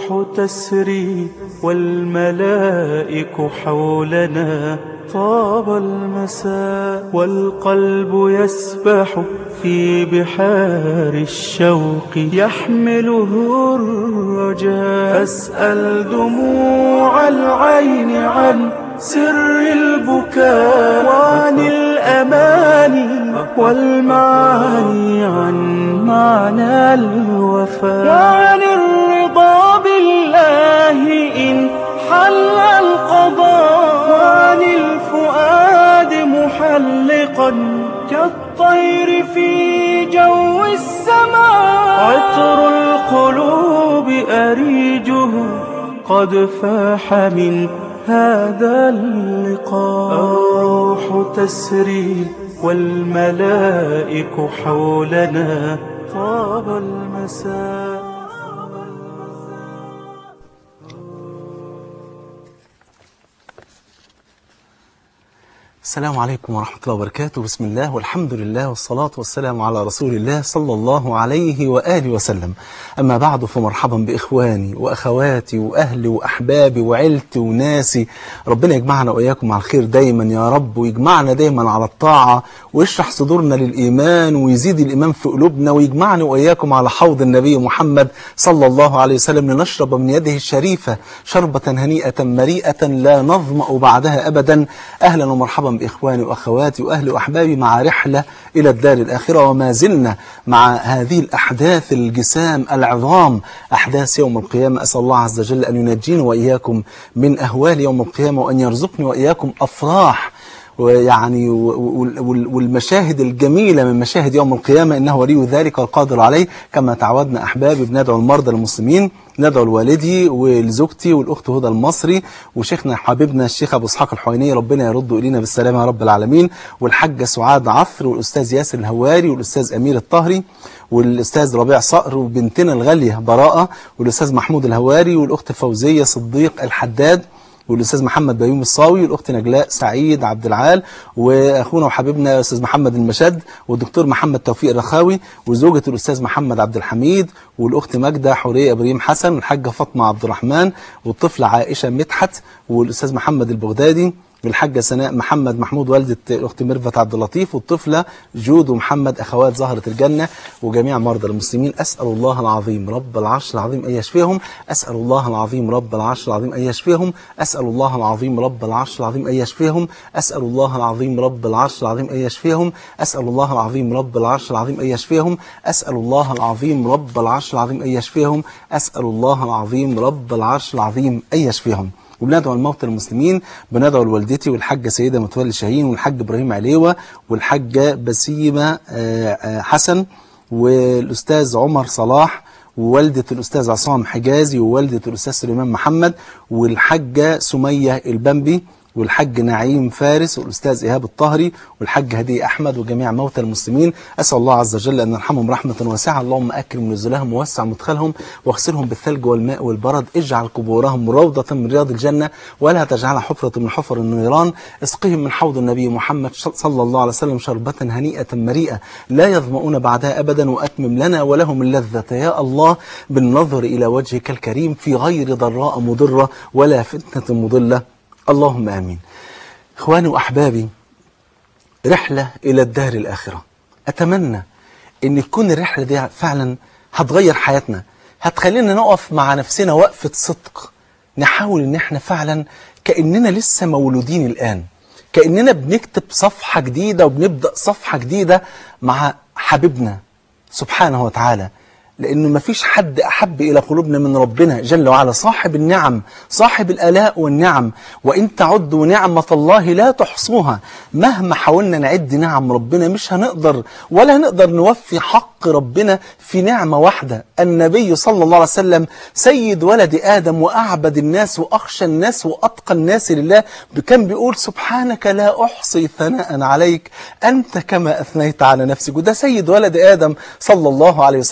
الروح تسري والملائك حولنا طاب المساء والقلب يسبح في بحار الشوق يحمله الرجاء فاسأل دموع العين عن سر البكاء وعن الأماني والمعاني عن معنى الوفاء وعن الرضا بالله إن حل القضاء وعن الفؤاد محلقا كالطير في جو السماء عطر القلوب أريجه قد فاح من هذا اللقاء الروح تسري والملائك حولنا طاب المساء السلام عليكم ورحمة الله وبركاته بسم الله والحمد لله والصلاة والسلام على رسول الله صلى الله عليه وآله وسلم أما بعد فمرحبا بإخواني وأخواتي وأهلي وأحبابي وعيلتي وناسي ربنا يجمعنا وإياكم على الخير دايما يا رب ويجمعنا دايما على الطاعة ويشرح صدورنا للإيمان ويزيد الإيمان في قلوبنا ويجمعنا وإياكم على حوض النبي محمد صلى الله عليه وسلم لنشرب من يده الشريفة شربة هنيئة مريئة لا نظمأ بعدها أبدا أهلا ومرحبا بإخواني وأخواتي وأهلي وأحبابي مع رحلة إلى الدار الآخرة وما زلنا مع هذه الأحداث الجسام العظام أحداث يوم القيامة أسأل الله عز وجل أن ينجينا وإياكم من أهوال يوم القيامة وأن يرزقني وإياكم أفراح ويعني والمشاهد الجميلة من مشاهد يوم القيامة إنه ولي ذلك القادر عليه كما تعودنا أحبابي بندعو المرضى المسلمين ندعو لوالدي ولزوجتي والأخت هدى المصري وشيخنا حبيبنا الشيخ أبو إسحاق الحويني ربنا يرد إلينا بالسلامة يا رب العالمين والحاجة سعاد عفر والأستاذ ياسر الهواري والأستاذ أمير الطهري والأستاذ ربيع صقر وبنتنا الغالية براءة والأستاذ محمود الهواري والأخت فوزية صديق الحداد والاستاذ محمد بيوم الصاوي والاخت نجلاء سعيد عبد العال واخونا وحبيبنا الاستاذ محمد المشد والدكتور محمد توفيق الرخاوي وزوجة الاستاذ محمد عبد الحميد والاخت ماجده حوريه ابراهيم حسن والحاجه فاطمه عبد الرحمن والطفله عائشه مدحت والاستاذ محمد البغدادي والحاجة سناء محمد محمود والدة الأخت ميرفت عبد اللطيف والطفلة جود ومحمد أخوات زهرة الجنة وجميع مرضى المسلمين أسأل الله العظيم رب العرش العظيم أن يشفيهم أسأل الله العظيم رب العرش العظيم أن يشفيهم أسأل الله العظيم رب العرش العظيم أن يشفيهم أسأل الله العظيم رب العرش العظيم أن يشفيهم أسأل الله العظيم رب العرش العظيم أن يشفيهم أسأل الله العظيم رب العرش العظيم أن يشفيهم أسأل الله العظيم رب العرش العظيم أن يشفيهم وبندعو الموتى المسلمين بندعو لوالدتي والحاجة سيدة متولي شاهين والحاج إبراهيم عليوة والحاجة بسيمة حسن والأستاذ عمر صلاح ووالدة الأستاذ عصام حجازي ووالدة الأستاذ سليمان محمد والحاجة سمية البنبي والحاج نعيم فارس والأستاذ إيهاب الطهري والحاج هدي أحمد وجميع موتى المسلمين أسأل الله عز وجل أن يرحمهم رحمة واسعة اللهم أكرم نزلهم ووسع مدخلهم واغسلهم بالثلج والماء والبرد اجعل قبورهم روضة من رياض الجنة ولا تجعلها حفرة من حفر النيران اسقهم من حوض النبي محمد صلى الله عليه وسلم شربة هنيئة مريئة لا يظمؤون بعدها أبدا وأتمم لنا ولهم اللذة يا الله بالنظر إلى وجهك الكريم في غير ضراء مضرة ولا فتنة مضلة اللهم آمين إخواني وأحبابي رحلة إلى الدار الآخرة أتمنى أن تكون الرحلة دي فعلا هتغير حياتنا هتخلينا نقف مع نفسنا وقفة صدق نحاول أن احنا فعلا كأننا لسه مولودين الآن كأننا بنكتب صفحة جديدة وبنبدأ صفحة جديدة مع حبيبنا سبحانه وتعالى لأنه ما فيش حد أحب إلى قلوبنا من ربنا جل وعلا صاحب النعم صاحب الآلاء والنعم وإن تعدوا نعمة الله لا تحصوها مهما حاولنا نعد نعم ربنا مش هنقدر ولا هنقدر نوفي حق ربنا في نعمة واحدة النبي صلى الله عليه وسلم سيد ولد آدم وأعبد الناس وأخشى الناس وأتقى الناس لله كان بيقول سبحانك لا أحصي ثناء عليك أنت كما أثنيت على نفسك وده سيد ولد آدم صلى الله عليه وسلم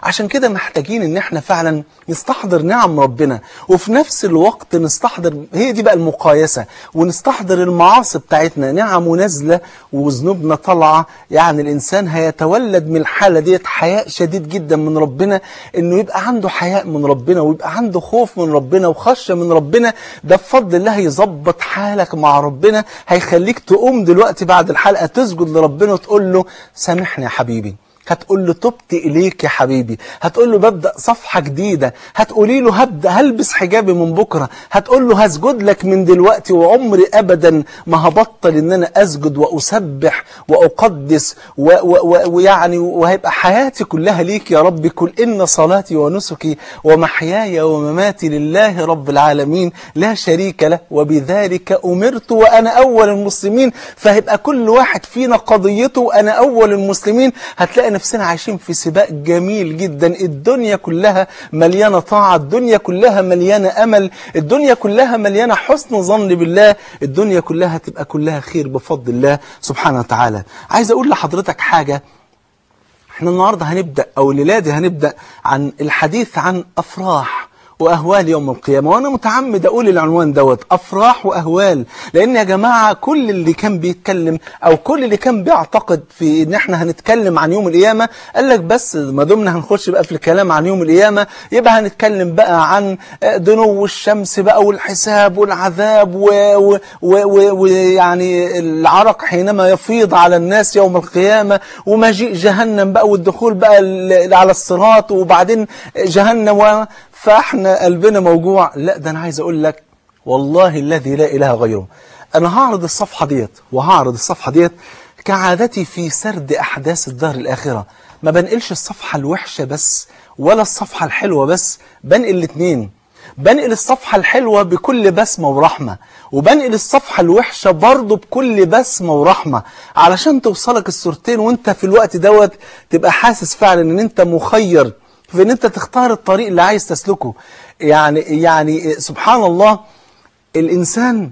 عشان كده محتاجين ان احنا فعلا نستحضر نعم ربنا وفي نفس الوقت نستحضر هي دي بقى المقايسة ونستحضر المعاصي بتاعتنا نعم نازلة وذنوبنا طالعة يعني الإنسان هيتولد من الحالة ديت حياء شديد جدا من ربنا إنه يبقى عنده حياء من ربنا ويبقى عنده خوف من ربنا وخشية من ربنا ده بفضل الله هيظبط حالك مع ربنا هيخليك تقوم دلوقتي بعد الحلقة تسجد لربنا وتقول له سامحني يا حبيبي هتقول له تبت إليك يا حبيبي هتقول له ببدأ صفحة جديدة هتقولي له هبدأ هلبس حجابي من بكرة هتقول له هسجد لك من دلوقتي وعمري أبدا ما هبطل إن أنا أسجد وأسبح وأقدس و- و- و- ويعني وهيبقى حياتي كلها ليك يا رب كل إن صلاتي ونسكي ومحياي ومماتي لله رب العالمين لا شريك له وبذلك أمرت وأنا أول المسلمين فهيبقى كل واحد فينا قضيته أنا أول المسلمين هتلاقي نفسنا عايشين في سباق جميل جدا الدنيا كلها مليانة طاعة الدنيا كلها مليانة أمل الدنيا كلها مليانة حسن ظن بالله الدنيا كلها تبقى كلها خير بفضل الله سبحانه وتعالى عايز أقول لحضرتك حاجة احنا النهاردة هنبدأ أو الليلة دي هنبدأ عن الحديث عن أفراح وأهوال يوم القيامة وأنا متعمد أقول العنوان دوت أفراح وأهوال لأن يا جماعة كل اللي كان بيتكلم أو كل اللي كان بيعتقد في إن إحنا هنتكلم عن يوم القيامة قال لك بس ما دمنا هنخش بقى في الكلام عن يوم القيامة يبقى هنتكلم بقى عن دنو الشمس بقى والحساب والعذاب ويعني و و و ويعني العرق حينما يفيض على الناس يوم القيامة ومجيء جهنم بقى والدخول بقى ال- على الصراط وبعدين جهنم و فاحنا قلبنا موجوع لا ده انا عايز اقول لك والله الذي لا اله غيره انا هعرض الصفحه ديت وهعرض الصفحه ديت كعادتي في سرد احداث الدار الاخره ما بنقلش الصفحه الوحشه بس ولا الصفحه الحلوه بس بنقل الاثنين بنقل الصفحة الحلوة بكل بسمة ورحمة وبنقل الصفحة الوحشة برضه بكل بسمة ورحمة علشان توصلك الصورتين وانت في الوقت دوت تبقى حاسس فعلا ان انت مخير في ان انت تختار الطريق اللي عايز تسلكه يعني يعني سبحان الله الانسان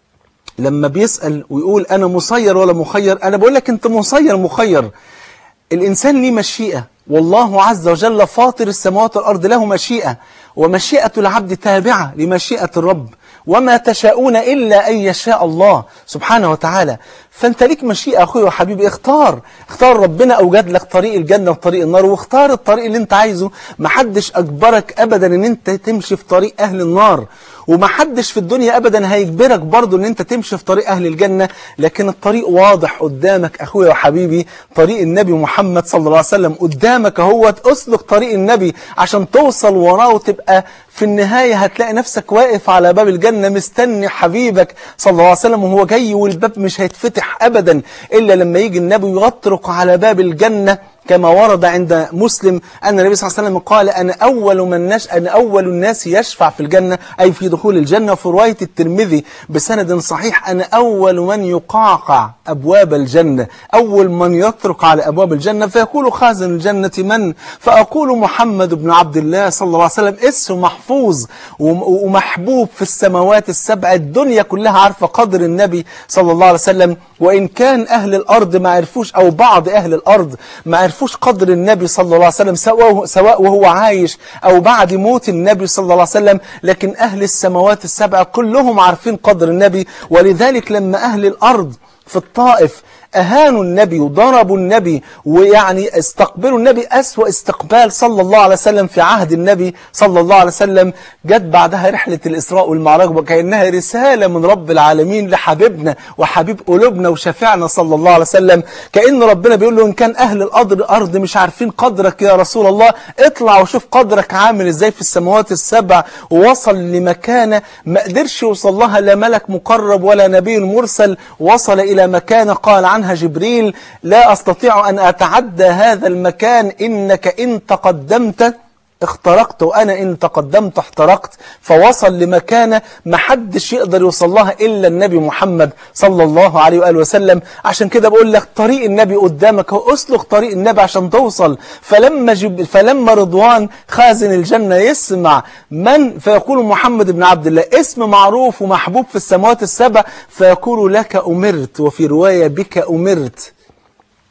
لما بيسأل ويقول انا مسير ولا مخير انا بقول لك انت مسير مخير الإنسان ليه مشيئة والله عز وجل فاطر السماوات والأرض له مشيئة ومشيئة العبد تابعة لمشيئة الرب وما تشاءون إلا أن يشاء الله سبحانه وتعالى فأنت ليك مشيئة أخوي وحبيبي اختار اختار ربنا أوجد لك طريق الجنة وطريق النار واختار الطريق اللي انت عايزه محدش أجبرك أبدا أن انت تمشي في طريق أهل النار ومحدش في الدنيا أبدا هيجبرك برضو أن انت تمشي في طريق أهل الجنة لكن الطريق واضح قدامك أخوي وحبيبي طريق النبي محمد صلى الله عليه وسلم قدامك هو اسلك طريق النبي عشان توصل وراه وتبقى في النهاية هتلاقي نفسك واقف على باب الجنة مستني حبيبك صلى الله عليه وسلم وهو جاي والباب مش هيتفتح أبدا إلا لما يجي النبي يطرق على باب الجنة كما ورد عند مسلم أن النبي صلى الله عليه وسلم قال أنا أول من نش أنا أول الناس يشفع في الجنة أي في دخول الجنة في رواية الترمذي بسند صحيح أنا أول من يقعقع أبواب الجنة أول من يطرق على أبواب الجنة فيقول خازن الجنة من فأقول محمد بن عبد الله صلى الله عليه وسلم اسم محفوظ وم- ومحبوب في السماوات السبع الدنيا كلها عارفة قدر النبي صلى الله عليه وسلم وإن كان أهل الأرض ما عرفوش أو بعض أهل الأرض ما عرفوش قدر النبي صلى الله عليه وسلم سواء سواء وهو عايش أو بعد موت النبي صلى الله عليه وسلم لكن أهل السماوات السبع كلهم عارفين قدر النبي ولذلك لما أهل الأرض في الطائف أهانوا النبي وضربوا النبي ويعني استقبلوا النبي أسوأ استقبال صلى الله عليه وسلم في عهد النبي صلى الله عليه وسلم جت بعدها رحلة الإسراء والمعراج وكأنها رسالة من رب العالمين لحبيبنا وحبيب قلوبنا وشفيعنا صلى الله عليه وسلم كأن ربنا بيقول له إن كان أهل الأرض الأرض مش عارفين قدرك يا رسول الله اطلع وشوف قدرك عامل إزاي في السماوات السبع ووصل لمكانة ما قدرش يوصل لها لا ملك مقرب ولا نبي مرسل وصل إلى مكانة قال عنها جبريل لا أستطيع أن أتعدى هذا المكان إنك إن تقدمت اخترقت وأنا إن تقدمت احترقت فوصل لمكانة محدش يقدر يوصل لها إلا النبي محمد صلى الله عليه وآله وسلم عشان كده بقول لك طريق النبي قدامك هو أسلك طريق النبي عشان توصل فلما, جب فلما رضوان خازن الجنة يسمع من فيقول محمد بن عبد الله اسم معروف ومحبوب في السماوات السبع فيقول لك أمرت وفي رواية بك أمرت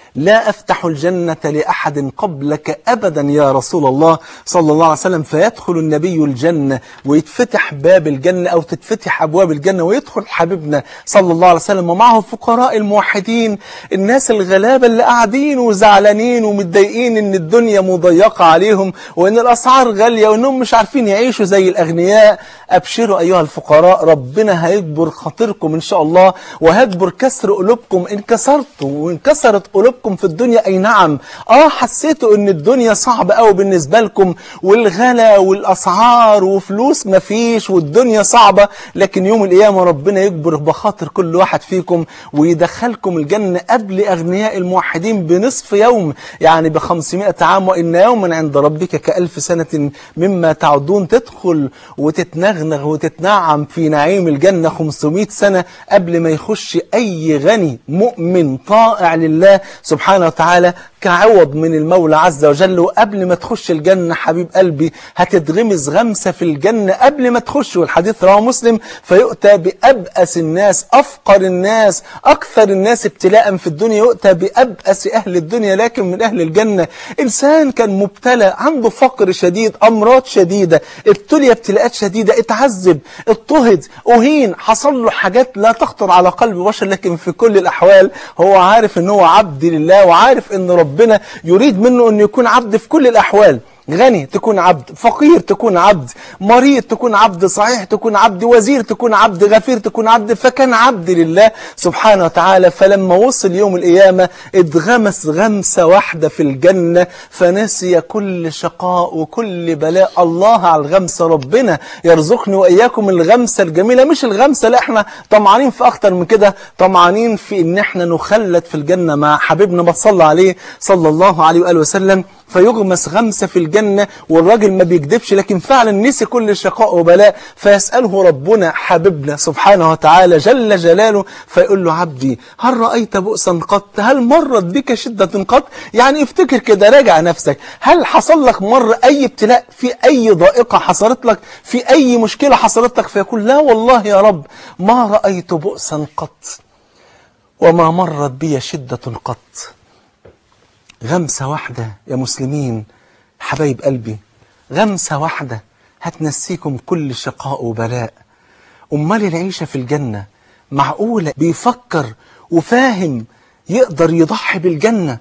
لا أفتح الجنة لأحد قبلك أبدا يا رسول الله صلى الله عليه وسلم فيدخل النبي الجنة ويتفتح باب الجنة أو تتفتح أبواب الجنة ويدخل حبيبنا صلى الله عليه وسلم ومعه فقراء الموحدين الناس الغلابة اللي قاعدين وزعلانين ومتضايقين إن الدنيا مضيقة عليهم وإن الأسعار غالية وإنهم مش عارفين يعيشوا زي الأغنياء أبشروا أيها الفقراء ربنا هيجبر خاطركم إن شاء الله وهيجبر كسر قلوبكم إن كسرتوا وانكسرت قلوبكم في الدنيا أي نعم آه حسيتوا إن الدنيا صعبة قوي بالنسبة لكم والغلا والأسعار وفلوس مفيش والدنيا صعبة لكن يوم القيامة ربنا يجبر بخاطر كل واحد فيكم ويدخلكم الجنة قبل أغنياء الموحدين بنصف يوم يعني بخمسمائة عام وإن يوما عند ربك كألف سنة مما تعدون تدخل وتتنغنغ وتتنعم في نعيم الجنة 500 سنة قبل ما يخش أي غني مؤمن طائع لله سبحانه وتعالى كعوض من المولى عز وجل وقبل ما تخش الجنة حبيب قلبي هتتغمز غمسة في الجنة قبل ما تخش والحديث رواه مسلم فيؤتى بأبأس الناس أفقر الناس أكثر الناس ابتلاء في الدنيا يؤتى بأبأس أهل الدنيا لكن من أهل الجنة إنسان كان مبتلى عنده فقر شديد أمراض شديدة ابتلي ابتلاءات شديدة اتعذب اضطهد أهين حصل له حاجات لا تخطر على قلب بشر لكن في كل الأحوال هو عارف ان هو عبد لله وعارف ان ربنا يريد منه أن يكون عبد في كل الأحوال غني تكون عبد فقير تكون عبد مريض تكون عبد صحيح تكون عبد وزير تكون عبد غفير تكون عبد فكان عبد لله سبحانه وتعالى فلما وصل يوم القيامة اتغمس غمسة واحدة في الجنة فنسي كل شقاء وكل بلاء الله على الغمسة ربنا يرزقني وإياكم الغمسة الجميلة مش الغمسة لا احنا طمعانين في أكتر من كده طمعانين في إن احنا نخلد في الجنة مع حبيبنا ما صلى عليه صلى الله عليه وآله وسلم فيغمس غمسة في الجنة والراجل ما بيكذبش لكن فعلا نسي كل شقاء وبلاء فيسأله ربنا حبيبنا سبحانه وتعالى جل جلاله فيقول له عبدي هل رأيت بؤسا قط هل مرت بك شدة قط يعني افتكر كده راجع نفسك هل حصل لك مر أي ابتلاء في أي ضائقة حصلت لك في أي مشكلة حصلت لك فيقول لا والله يا رب ما رأيت بؤسا قط وما مرت بي شدة قط غمسة واحدة يا مسلمين حبايب قلبي غمسة واحدة هتنسيكم كل شقاء وبلاء أمال العيشة في الجنة معقولة بيفكر وفاهم يقدر يضحي بالجنة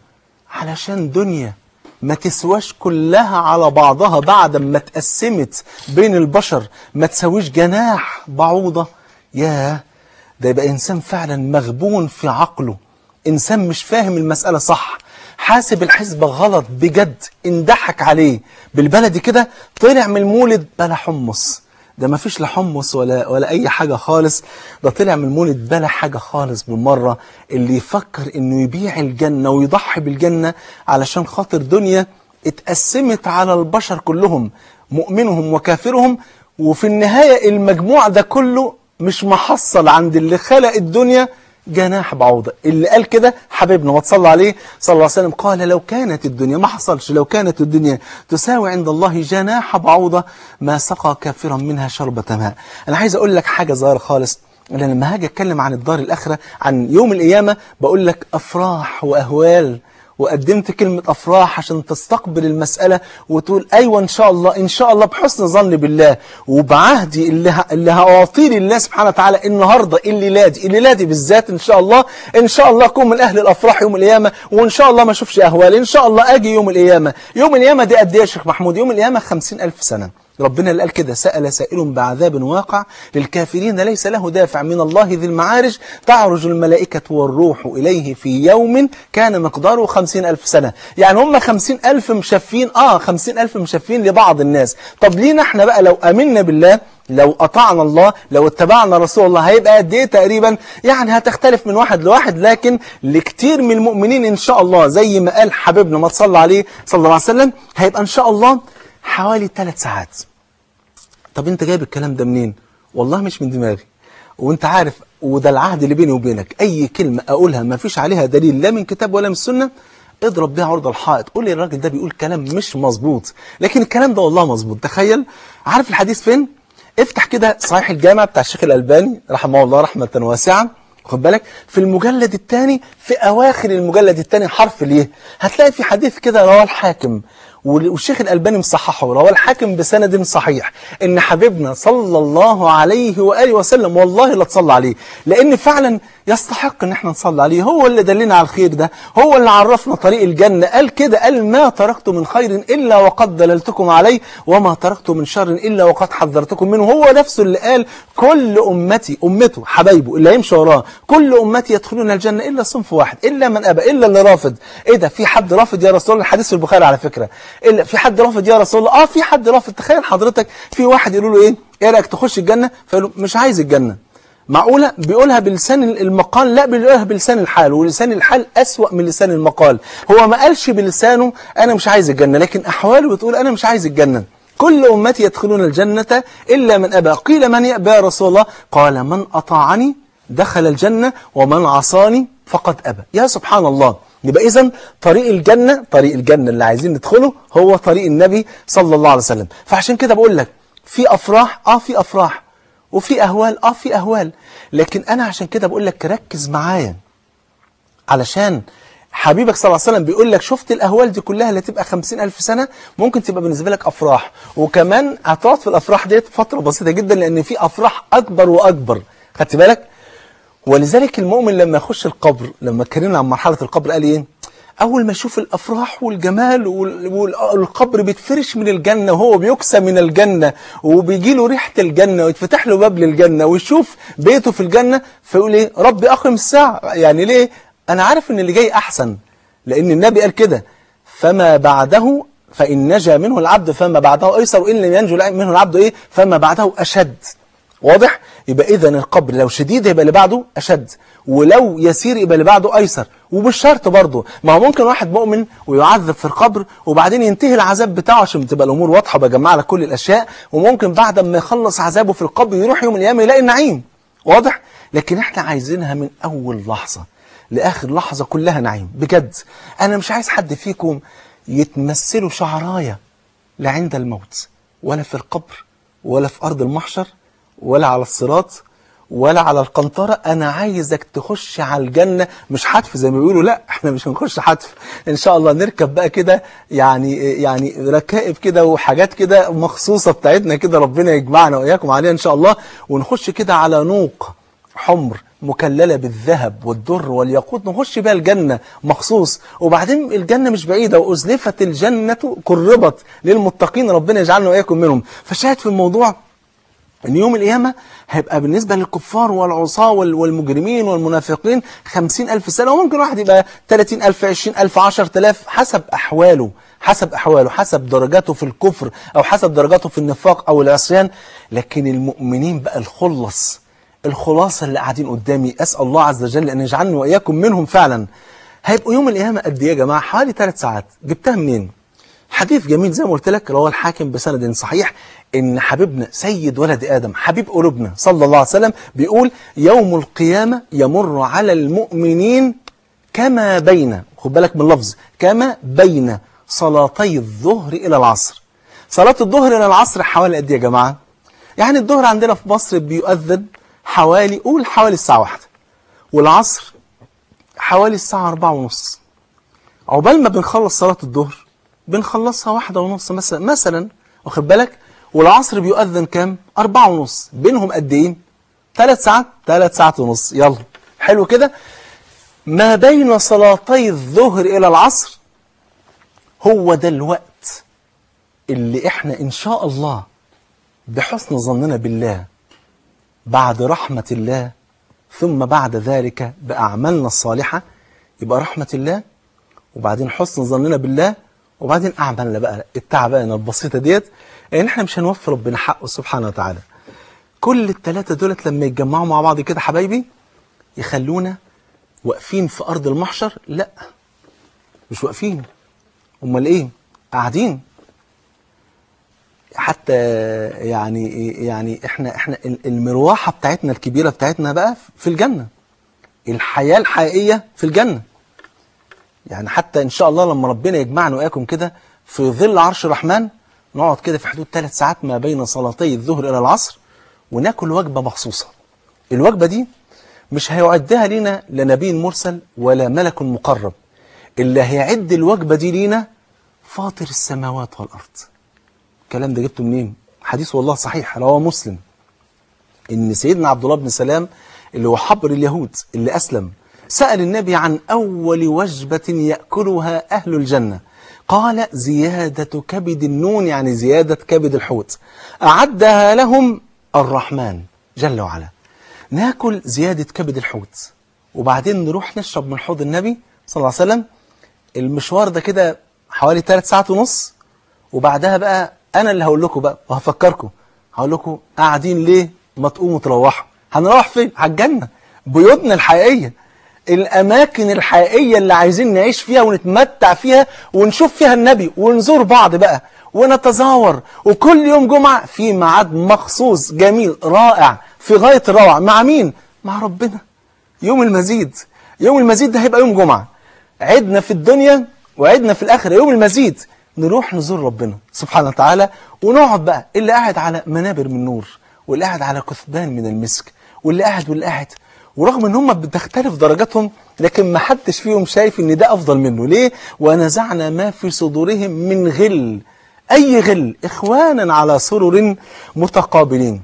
علشان دنيا ما تسواش كلها على بعضها بعد ما اتقسمت بين البشر ما تسويش جناح بعوضة ياه ده يبقى إنسان فعلا مغبون في عقله إنسان مش فاهم المسألة صح حاسب الحسبة غلط بجد اندحك عليه بالبلدي كده طلع من المولد بلا حمص ده ما فيش لا حمص ولا ولا اي حاجه خالص ده طلع من المولد بلا حاجه خالص بالمره اللي يفكر انه يبيع الجنه ويضحي بالجنه علشان خاطر دنيا اتقسمت على البشر كلهم مؤمنهم وكافرهم وفي النهايه المجموع ده كله مش محصل عند اللي خلق الدنيا جناح بعوضة اللي قال كده حبيبنا ما تصلى عليه صلى الله عليه وسلم قال لو كانت الدنيا ما حصلش لو كانت الدنيا تساوي عند الله جناح بعوضة ما سقى كافرا منها شربة ماء أنا عايز أقول لك حاجة صغيرة خالص أنا لما هاجي أتكلم عن الدار الآخرة عن يوم القيامة بقول لك أفراح وأهوال وقدمت كلمة أفراح عشان تستقبل المسألة وتقول أيوة إن شاء الله إن شاء الله بحسن ظن بالله وبعهدي اللي, ه... اللي هأعطيه لله سبحانه وتعالى النهاردة الليلة دي الليلة دي بالذات إن شاء الله إن شاء الله أكون من أهل الأفراح يوم القيامة وإن شاء الله ما أشوفش أهوال إن شاء الله أجي يوم القيامة يوم القيامة دي قد إيه يا شيخ محمود يوم القيامة خمسين ألف سنة ربنا اللي قال كده سأل سائل بعذاب واقع للكافرين ليس له دافع من الله ذي المعارج تعرج الملائكة والروح إليه في يوم كان مقداره خمسين ألف سنة يعني هم خمسين ألف مشفين آه خمسين ألف مشفين لبعض الناس طب لينا احنا بقى لو أمنا بالله لو أطعنا الله لو اتبعنا رسول الله هيبقى قد ايه تقريبا يعني هتختلف من واحد لواحد لكن لكتير من المؤمنين إن شاء الله زي ما قال حبيبنا ما تصلى عليه صلى الله عليه وسلم هيبقى إن شاء الله حوالي ثلاث ساعات طب انت جايب الكلام ده منين والله مش من دماغي وانت عارف وده العهد اللي بيني وبينك اي كلمة اقولها ما فيش عليها دليل لا من كتاب ولا من السنة اضرب بيها عرض الحائط قول لي الراجل ده بيقول كلام مش مظبوط لكن الكلام ده والله مظبوط تخيل عارف الحديث فين افتح كده صحيح الجامع بتاع الشيخ الألباني رحمه الله رحمة واسعة خد بالك في المجلد الثاني في أواخر المجلد الثاني حرف ليه هتلاقي في حديث كده رواه الحاكم وال- والشيخ الألباني مصححه رواه الحاكم بسند صحيح إن حبيبنا صلى الله عليه وآله وسلم والله لا تصلى عليه لأن فعلا يستحق إن احنا نصلي عليه هو اللي دلنا على الخير ده هو اللي عرفنا طريق الجنة قال كده قال ما تركت من خير إلا وقد دللتكم عليه وما تركت من شر إلا وقد حذرتكم منه هو نفسه اللي قال كل أمتي أمته حبايبه اللي هيمشي وراه كل أمتي يدخلون الجنة إلا صنف واحد إلا من أبى إلا اللي رافض إيه ده في حد رافض يا رسول الله الحديث في البخاري على فكرة إلا في حد رافض يا رسول الله آه في حد رافض تخيل حضرتك في واحد يقول له إيه إيه رأيك تخش الجنة فيقول له مش عايز الجنة معقولة بيقولها بلسان المقال لا بيقولها بلسان الحال ولسان الحال أسوأ من لسان المقال هو ما قالش بلسانه أنا مش عايز الجنة لكن أحواله بتقول أنا مش عايز الجنة كل أمتي يدخلون الجنة إلا من أبى قيل من يأبى يا رسول الله قال من أطاعني دخل الجنة ومن عصاني فقد أبى يا سبحان الله يبقى إذا طريق الجنة طريق الجنة اللي عايزين ندخله هو طريق النبي صلى الله عليه وسلم فعشان كده بقول لك في أفراح آه في أفراح وفي أهوال آه في أهوال لكن أنا عشان كده بقول لك ركز معايا علشان حبيبك صلى الله عليه وسلم بيقول لك شفت الأهوال دي كلها اللي تبقى خمسين ألف سنة ممكن تبقى بالنسبة لك أفراح وكمان هتقعد في الأفراح ديت فترة بسيطة جدا لأن في أفراح أكبر وأكبر خدت بالك ولذلك المؤمن لما يخش القبر لما اتكلمنا عن مرحلة القبر قال ايه أول ما يشوف الأفراح والجمال وال- والقبر بيتفرش من الجنة وهو بيكسى من الجنة وبيجي له ريحة الجنة ويتفتح له باب للجنة ويشوف بيته في الجنة فيقول ايه ربي أقم الساعة يعني ليه أنا عارف إن اللي جاي أحسن لأن النبي قال كده فما بعده فإن نجا منه العبد فما بعده أيسر وإن لم ينجو منه العبد إيه فما بعده أشد واضح يبقى اذا القبر لو شديد يبقى اللي بعده اشد ولو يسير يبقى اللي بعده ايسر ومش شرط برضه ما هو ممكن واحد مؤمن ويعذب في القبر وبعدين ينتهي العذاب بتاعه عشان تبقى الامور واضحه بجمع لك كل الاشياء وممكن بعد ما يخلص عذابه في القبر يروح يوم القيامه يلاقي النعيم واضح لكن احنا عايزينها من اول لحظه لاخر لحظه كلها نعيم بجد انا مش عايز حد فيكم يتمثلوا شعرايه لا عند الموت ولا في القبر ولا في أرض المحشر ولا على الصراط ولا على القنطرة أنا عايزك تخش على الجنة مش حتف زي ما بيقولوا لا احنا مش هنخش حتف إن شاء الله نركب بقى كده يعني يعني ركائب كده وحاجات كده مخصوصة بتاعتنا كده ربنا يجمعنا وإياكم عليها إن شاء الله ونخش كده على نوق حمر مكللة بالذهب والدر والياقوت نخش بيها الجنة مخصوص وبعدين الجنة مش بعيدة وأزلفت الجنة قربت للمتقين ربنا يجعلنا وإياكم منهم فشاهد في الموضوع ان يوم القيامة هيبقى بالنسبة للكفار والعصاة وال- والمجرمين والمنافقين خمسين ألف سنة وممكن واحد يبقى تلاتين ألف عشرين ألف عشر تلاف حسب أحواله حسب أحواله حسب درجاته في الكفر أو حسب درجاته في النفاق أو العصيان لكن المؤمنين بقى الخلص الخلاصة اللي قاعدين قدامي أسأل الله عز وجل أن يجعلني وإياكم منهم فعلا هيبقوا يوم القيامة قد إيه يا جماعة حوالي ثلاث ساعات جبتها منين حديث جميل زي ما قلت لك رواه الحاكم بسند صحيح ان حبيبنا سيد ولد ادم حبيب قلوبنا صلى الله عليه وسلم بيقول يوم القيامه يمر على المؤمنين كما بين خد بالك من اللفظ كما بين صلاتي الظهر الى العصر صلاه الظهر الى العصر حوالي قد ايه يا جماعه يعني الظهر عندنا في مصر بيؤذن حوالي قول حوالي الساعه واحدة والعصر حوالي الساعه أربعة ونص عقبال ما بنخلص صلاة الظهر بنخلصها واحدة ونص مثلا مثلا واخد بالك والعصر بيؤذن كام؟ أربعة ونص بينهم قد إيه؟ ثلاث ساعات؟ ثلاث ساعات ونص يلا حلو كده؟ ما بين صلاتي الظهر إلى العصر هو ده الوقت اللي إحنا إن شاء الله بحسن ظننا بالله بعد رحمة الله ثم بعد ذلك بأعمالنا الصالحة يبقى رحمة الله وبعدين حسن ظننا بالله وبعدين اعمالنا بقى التعبانه البسيطه ديت ان احنا مش هنوفي ربنا حقه سبحانه وتعالى كل الثلاثه دولت لما يتجمعوا مع بعض كده حبايبي يخلونا واقفين في ارض المحشر لا مش واقفين امال ايه قاعدين حتى يعني يعني احنا احنا المروحه بتاعتنا الكبيره بتاعتنا بقى في الجنه الحياه الحقيقيه في الجنه يعني حتى ان شاء الله لما ربنا يجمعنا واياكم كده في ظل عرش الرحمن نقعد كده في حدود ثلاث ساعات ما بين صلاتي الظهر الى العصر وناكل وجبه مخصوصه الوجبه دي مش هيعدها لنا لا نبي مرسل ولا ملك مقرب اللي هيعد الوجبة دي لينا فاطر السماوات والأرض الكلام ده جبته منين حديث والله صحيح رواه مسلم ان سيدنا عبد الله بن سلام اللي هو حبر اليهود اللي اسلم سأل النبي عن اول وجبة يأكلها اهل الجنة قال زيادة كبد النون يعني زيادة كبد الحوت أعدها لهم الرحمن جل وعلا ناكل زيادة كبد الحوت وبعدين نروح نشرب من حوض النبي صلى الله عليه وسلم المشوار ده كده حوالي ثلاث ساعات ونص وبعدها بقى انا اللي هقول لكم بقى وهفكركم هقول لكم قاعدين ليه ما تقوموا تروحوا هنروح فين على الجنه بيوتنا الحقيقيه الاماكن الحقيقيه اللي عايزين نعيش فيها ونتمتع فيها ونشوف فيها النبي ونزور بعض بقى ونتزاور وكل يوم جمعه في ميعاد مخصوص جميل رائع في غايه الروعه مع مين مع ربنا يوم المزيد يوم المزيد ده هيبقى يوم جمعه عدنا في الدنيا وعدنا في الاخره يوم المزيد نروح نزور ربنا سبحانه وتعالى ونقعد بقى اللي قاعد على منابر من نور واللي قاعد على كثبان من المسك واللي قاعد واللي قاعد ورغم ان هم بتختلف درجاتهم لكن ما حدش فيهم شايف ان ده افضل منه ليه ونزعنا ما في صدورهم من غل اي غل اخوانا على سرر متقابلين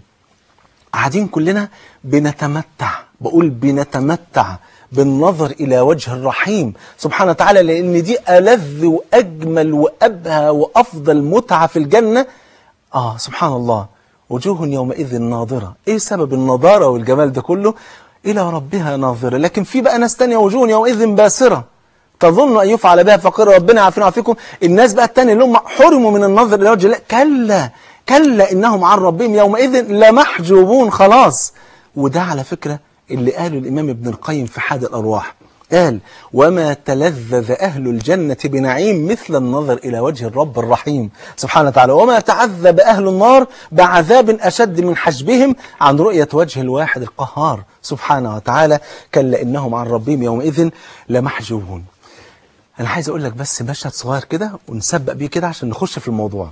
قاعدين كلنا بنتمتع بقول بنتمتع بالنظر إلى وجه الرحيم سبحانه وتعالى لأن دي ألذ وأجمل وأبهى وأفضل متعة في الجنة آه سبحان الله وجوه يومئذ ناظرة إيه سبب النضارة والجمال ده كله إلى ربها ناظرة لكن في بقى ناس تانية وجوه يومئذ باسرة تظن أن يفعل بها فقير ربنا عافينا وعافيكم الناس بقى التانية اللي هم حرموا من النظر إلى وجه الله كلا كلا إنهم عن ربهم يومئذ لمحجوبون خلاص وده على فكرة اللي قاله الإمام ابن القيم في حاد الأرواح قال وما تلذذ أهل الجنة بنعيم مثل النظر إلى وجه الرب الرحيم سبحانه وتعالى وما تعذب أهل النار بعذاب أشد من حجبهم عن رؤية وجه الواحد القهار سبحانه وتعالى كلا إنهم عن ربهم يومئذ لمحجوبون أنا عايز أقول لك بس مشهد صغير كده ونسبق بيه كده عشان نخش في الموضوع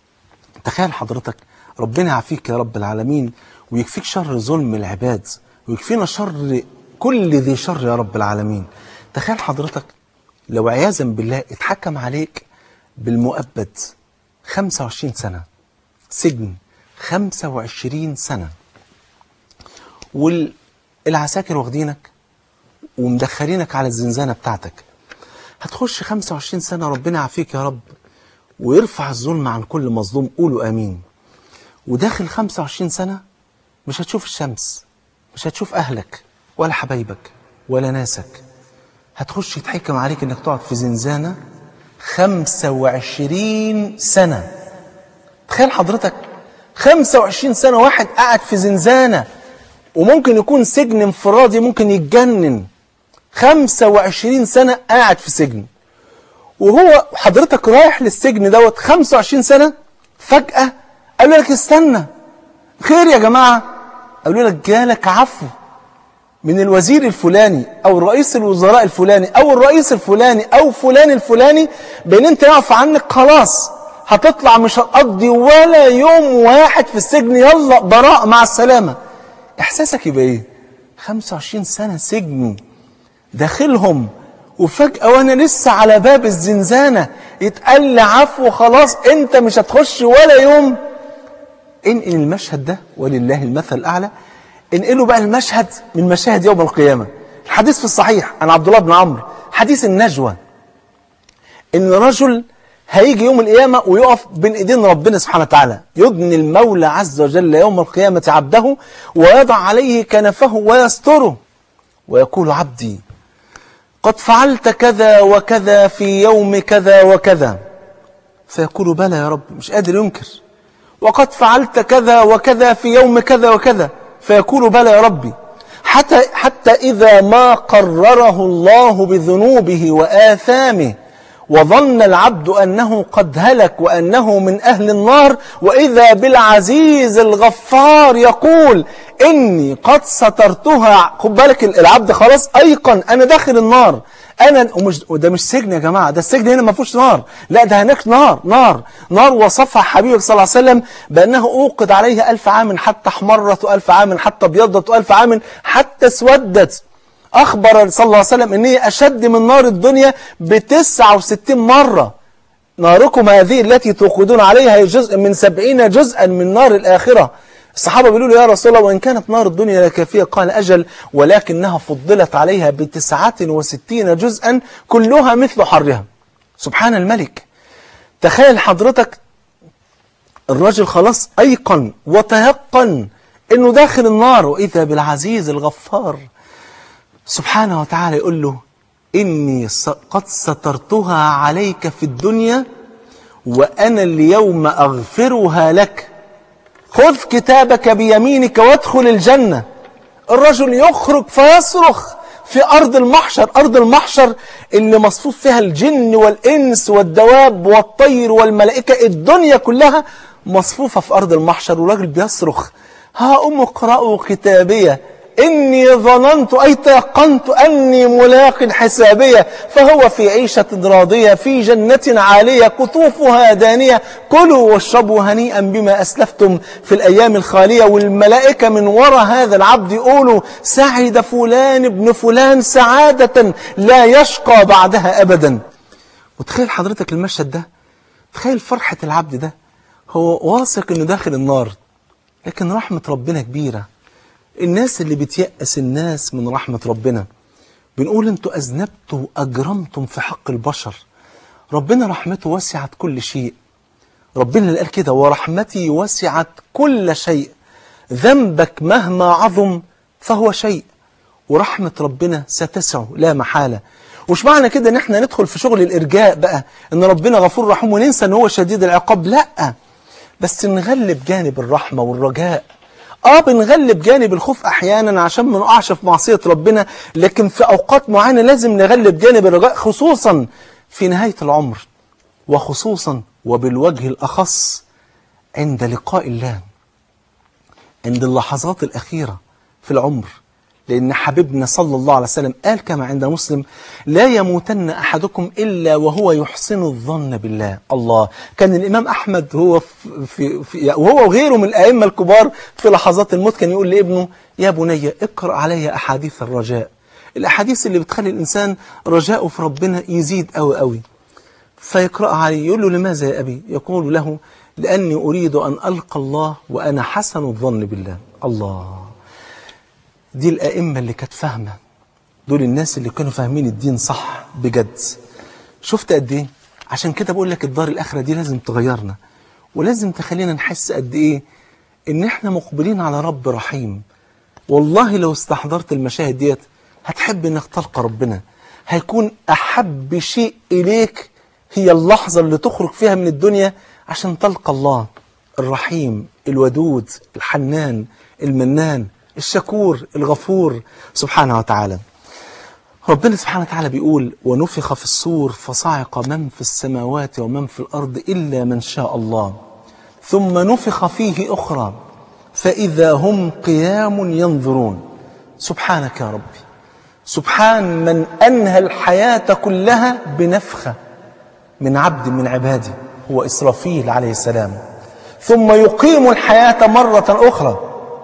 تخيل حضرتك ربنا يعافيك يا رب العالمين ويكفيك شر ظلم العباد ويكفينا شر كل ذي شر يا رب العالمين تخيل حضرتك لو عياذا بالله اتحكم عليك بالمؤبد 25 سنة سجن 25 سنة والعساكر واخدينك ومدخلينك على الزنزانة بتاعتك هتخش 25 سنة ربنا يعافيك يا رب ويرفع الظلم عن كل مظلوم قولوا امين وداخل 25 سنة مش هتشوف الشمس مش هتشوف أهلك ولا حبايبك ولا ناسك هتخش يتحكم عليك انك تقعد في زنزانة 25 سنة تخيل حضرتك 25 سنة واحد قاعد في زنزانة وممكن يكون سجن انفرادي ممكن يتجنن 25 سنة قاعد في سجن وهو حضرتك رايح للسجن دوت 25 سنة فجأة قالوا لك استنى خير يا جماعة قالوا لك جالك عفو من الوزير الفلاني او رئيس الوزراء الفلاني او الرئيس الفلاني او فلان الفلاني بان انت يعفى عنك خلاص هتطلع مش هتقضي ولا يوم واحد في السجن يلا براء مع السلامة احساسك يبقى ايه 25 سنة سجن داخلهم وفجأة وانا لسه على باب الزنزانة يتقال لي عفو خلاص انت مش هتخش ولا يوم انقل المشهد ده ولله المثل الأعلى انقلوا بقى المشهد من مشاهد يوم القيامة الحديث في الصحيح عن عبد الله بن عمرو حديث النجوى ان رجل هيجي يوم القيامة ويقف بين ايدين ربنا سبحانه وتعالى يدني المولى عز وجل يوم القيامة عبده ويضع عليه كنفه ويستره ويقول عبدي قد فعلت كذا وكذا في يوم كذا وكذا فيقول بلى يا رب مش قادر ينكر وقد فعلت كذا وكذا في يوم كذا وكذا فيقول بلى يا ربي حتى, حتى إذا ما قرره الله بذنوبه وآثامه وظن العبد أنه قد هلك وأنه من أهل النار وإذا بالعزيز الغفار يقول إني قد سترتها خد بالك العبد خلاص أيقن أنا داخل النار انا ومش وده مش سجن يا جماعه ده السجن هنا ما فيهوش نار لا ده هناك نار نار نار وصفها حبيبك صلى الله عليه وسلم بانه اوقد عليه ألف عام حتى احمرت ألف عام حتى ابيضت ألف عام حتى اسودت اخبر صلى الله عليه وسلم ان هي اشد من نار الدنيا ب 69 مره ناركم هذه التي توقدون عليها هي جزء من سبعين جزءا من نار الآخرة الصحابة بيقولوا له يا رسول الله وإن كانت نار الدنيا لكافية قال أجل ولكنها فضلت عليها بتسعة وستين جزءا كلها مثل حرها سبحان الملك تخيل حضرتك الراجل خلاص أيقن وتيقن أنه داخل النار وإذا بالعزيز الغفار سبحانه وتعالى يقول له إني س- قد سترتها عليك في الدنيا وأنا اليوم أغفرها لك خذ كتابك بيمينك وادخل الجنة الرجل يخرج فيصرخ في أرض المحشر أرض المحشر اللي مصفوف فيها الجن والإنس والدواب والطير والملائكة الدنيا كلها مصفوفة في أرض المحشر والراجل بيصرخ ها أم اقرأوا كتابية إني ظننت أي تيقنت أني ملاق حسابية فهو في عيشة راضية في جنة عالية قطوفها دانية كلوا واشربوا هنيئا بما أسلفتم في الأيام الخالية والملائكة من وراء هذا العبد يقولوا سعد فلان ابن فلان سعادة لا يشقى بعدها أبدا وتخيل حضرتك المشهد ده تخيل فرحة العبد ده هو واثق انه داخل النار لكن رحمة ربنا كبيرة الناس اللي بتيأس الناس من رحمة ربنا بنقول انتوا أذنبتوا وأجرمتم في حق البشر ربنا رحمته وسعت كل شيء ربنا اللي قال كده ورحمتي وسعت كل شيء ذنبك مهما عظم فهو شيء ورحمة ربنا ستسعه لا محالة وش معنى كده ان احنا ندخل في شغل الارجاء بقى ان ربنا غفور رحيم وننسى ان هو شديد العقاب لا بس نغلب جانب الرحمة والرجاء اه بنغلب جانب الخوف احيانا عشان ما نقعش في معصية ربنا لكن في اوقات معينة لازم نغلب جانب الرجاء خصوصا في نهاية العمر وخصوصا وبالوجه الاخص عند لقاء الله عند اللحظات الأخيرة في العمر لأن حبيبنا صلى الله عليه وسلم قال كما عند مسلم لا يموتن أحدكم إلا وهو يحسن الظن بالله الله كان الإمام أحمد هو في, في, في وهو وغيره من الأئمة الكبار في لحظات الموت كان يقول لابنه يا بني اقرأ علي أحاديث الرجاء الأحاديث اللي بتخلي الإنسان رجاؤه في ربنا يزيد أوي أوي فيقرأ عليه يقول له لماذا يا أبي يقول له لأني أريد أن ألقى الله وأنا حسن الظن بالله الله دي الأئمة اللي كانت فاهمة دول الناس اللي كانوا فاهمين الدين صح بجد شفت قد إيه عشان كده بقول لك الدار الآخرة دي لازم تغيرنا ولازم تخلينا نحس قد إيه إن إحنا مقبلين على رب رحيم والله لو استحضرت المشاهد ديت هتحب إنك تلقى ربنا هيكون أحب شيء إليك هي اللحظة اللي تخرج فيها من الدنيا عشان تلقى الله الرحيم الودود الحنان المنان الشكور الغفور سبحانه وتعالى ربنا سبحانه وتعالى بيقول ونفخ في الصور فصعق من في السماوات ومن في الأرض إلا من شاء الله ثم نفخ فيه أخرى فإذا هم قيام ينظرون سبحانك يا ربي سبحان من أنهى الحياة كلها بنفخة من عبد من عبادي هو إسرافيل عليه السلام ثم يقيم الحياة مرة أخرى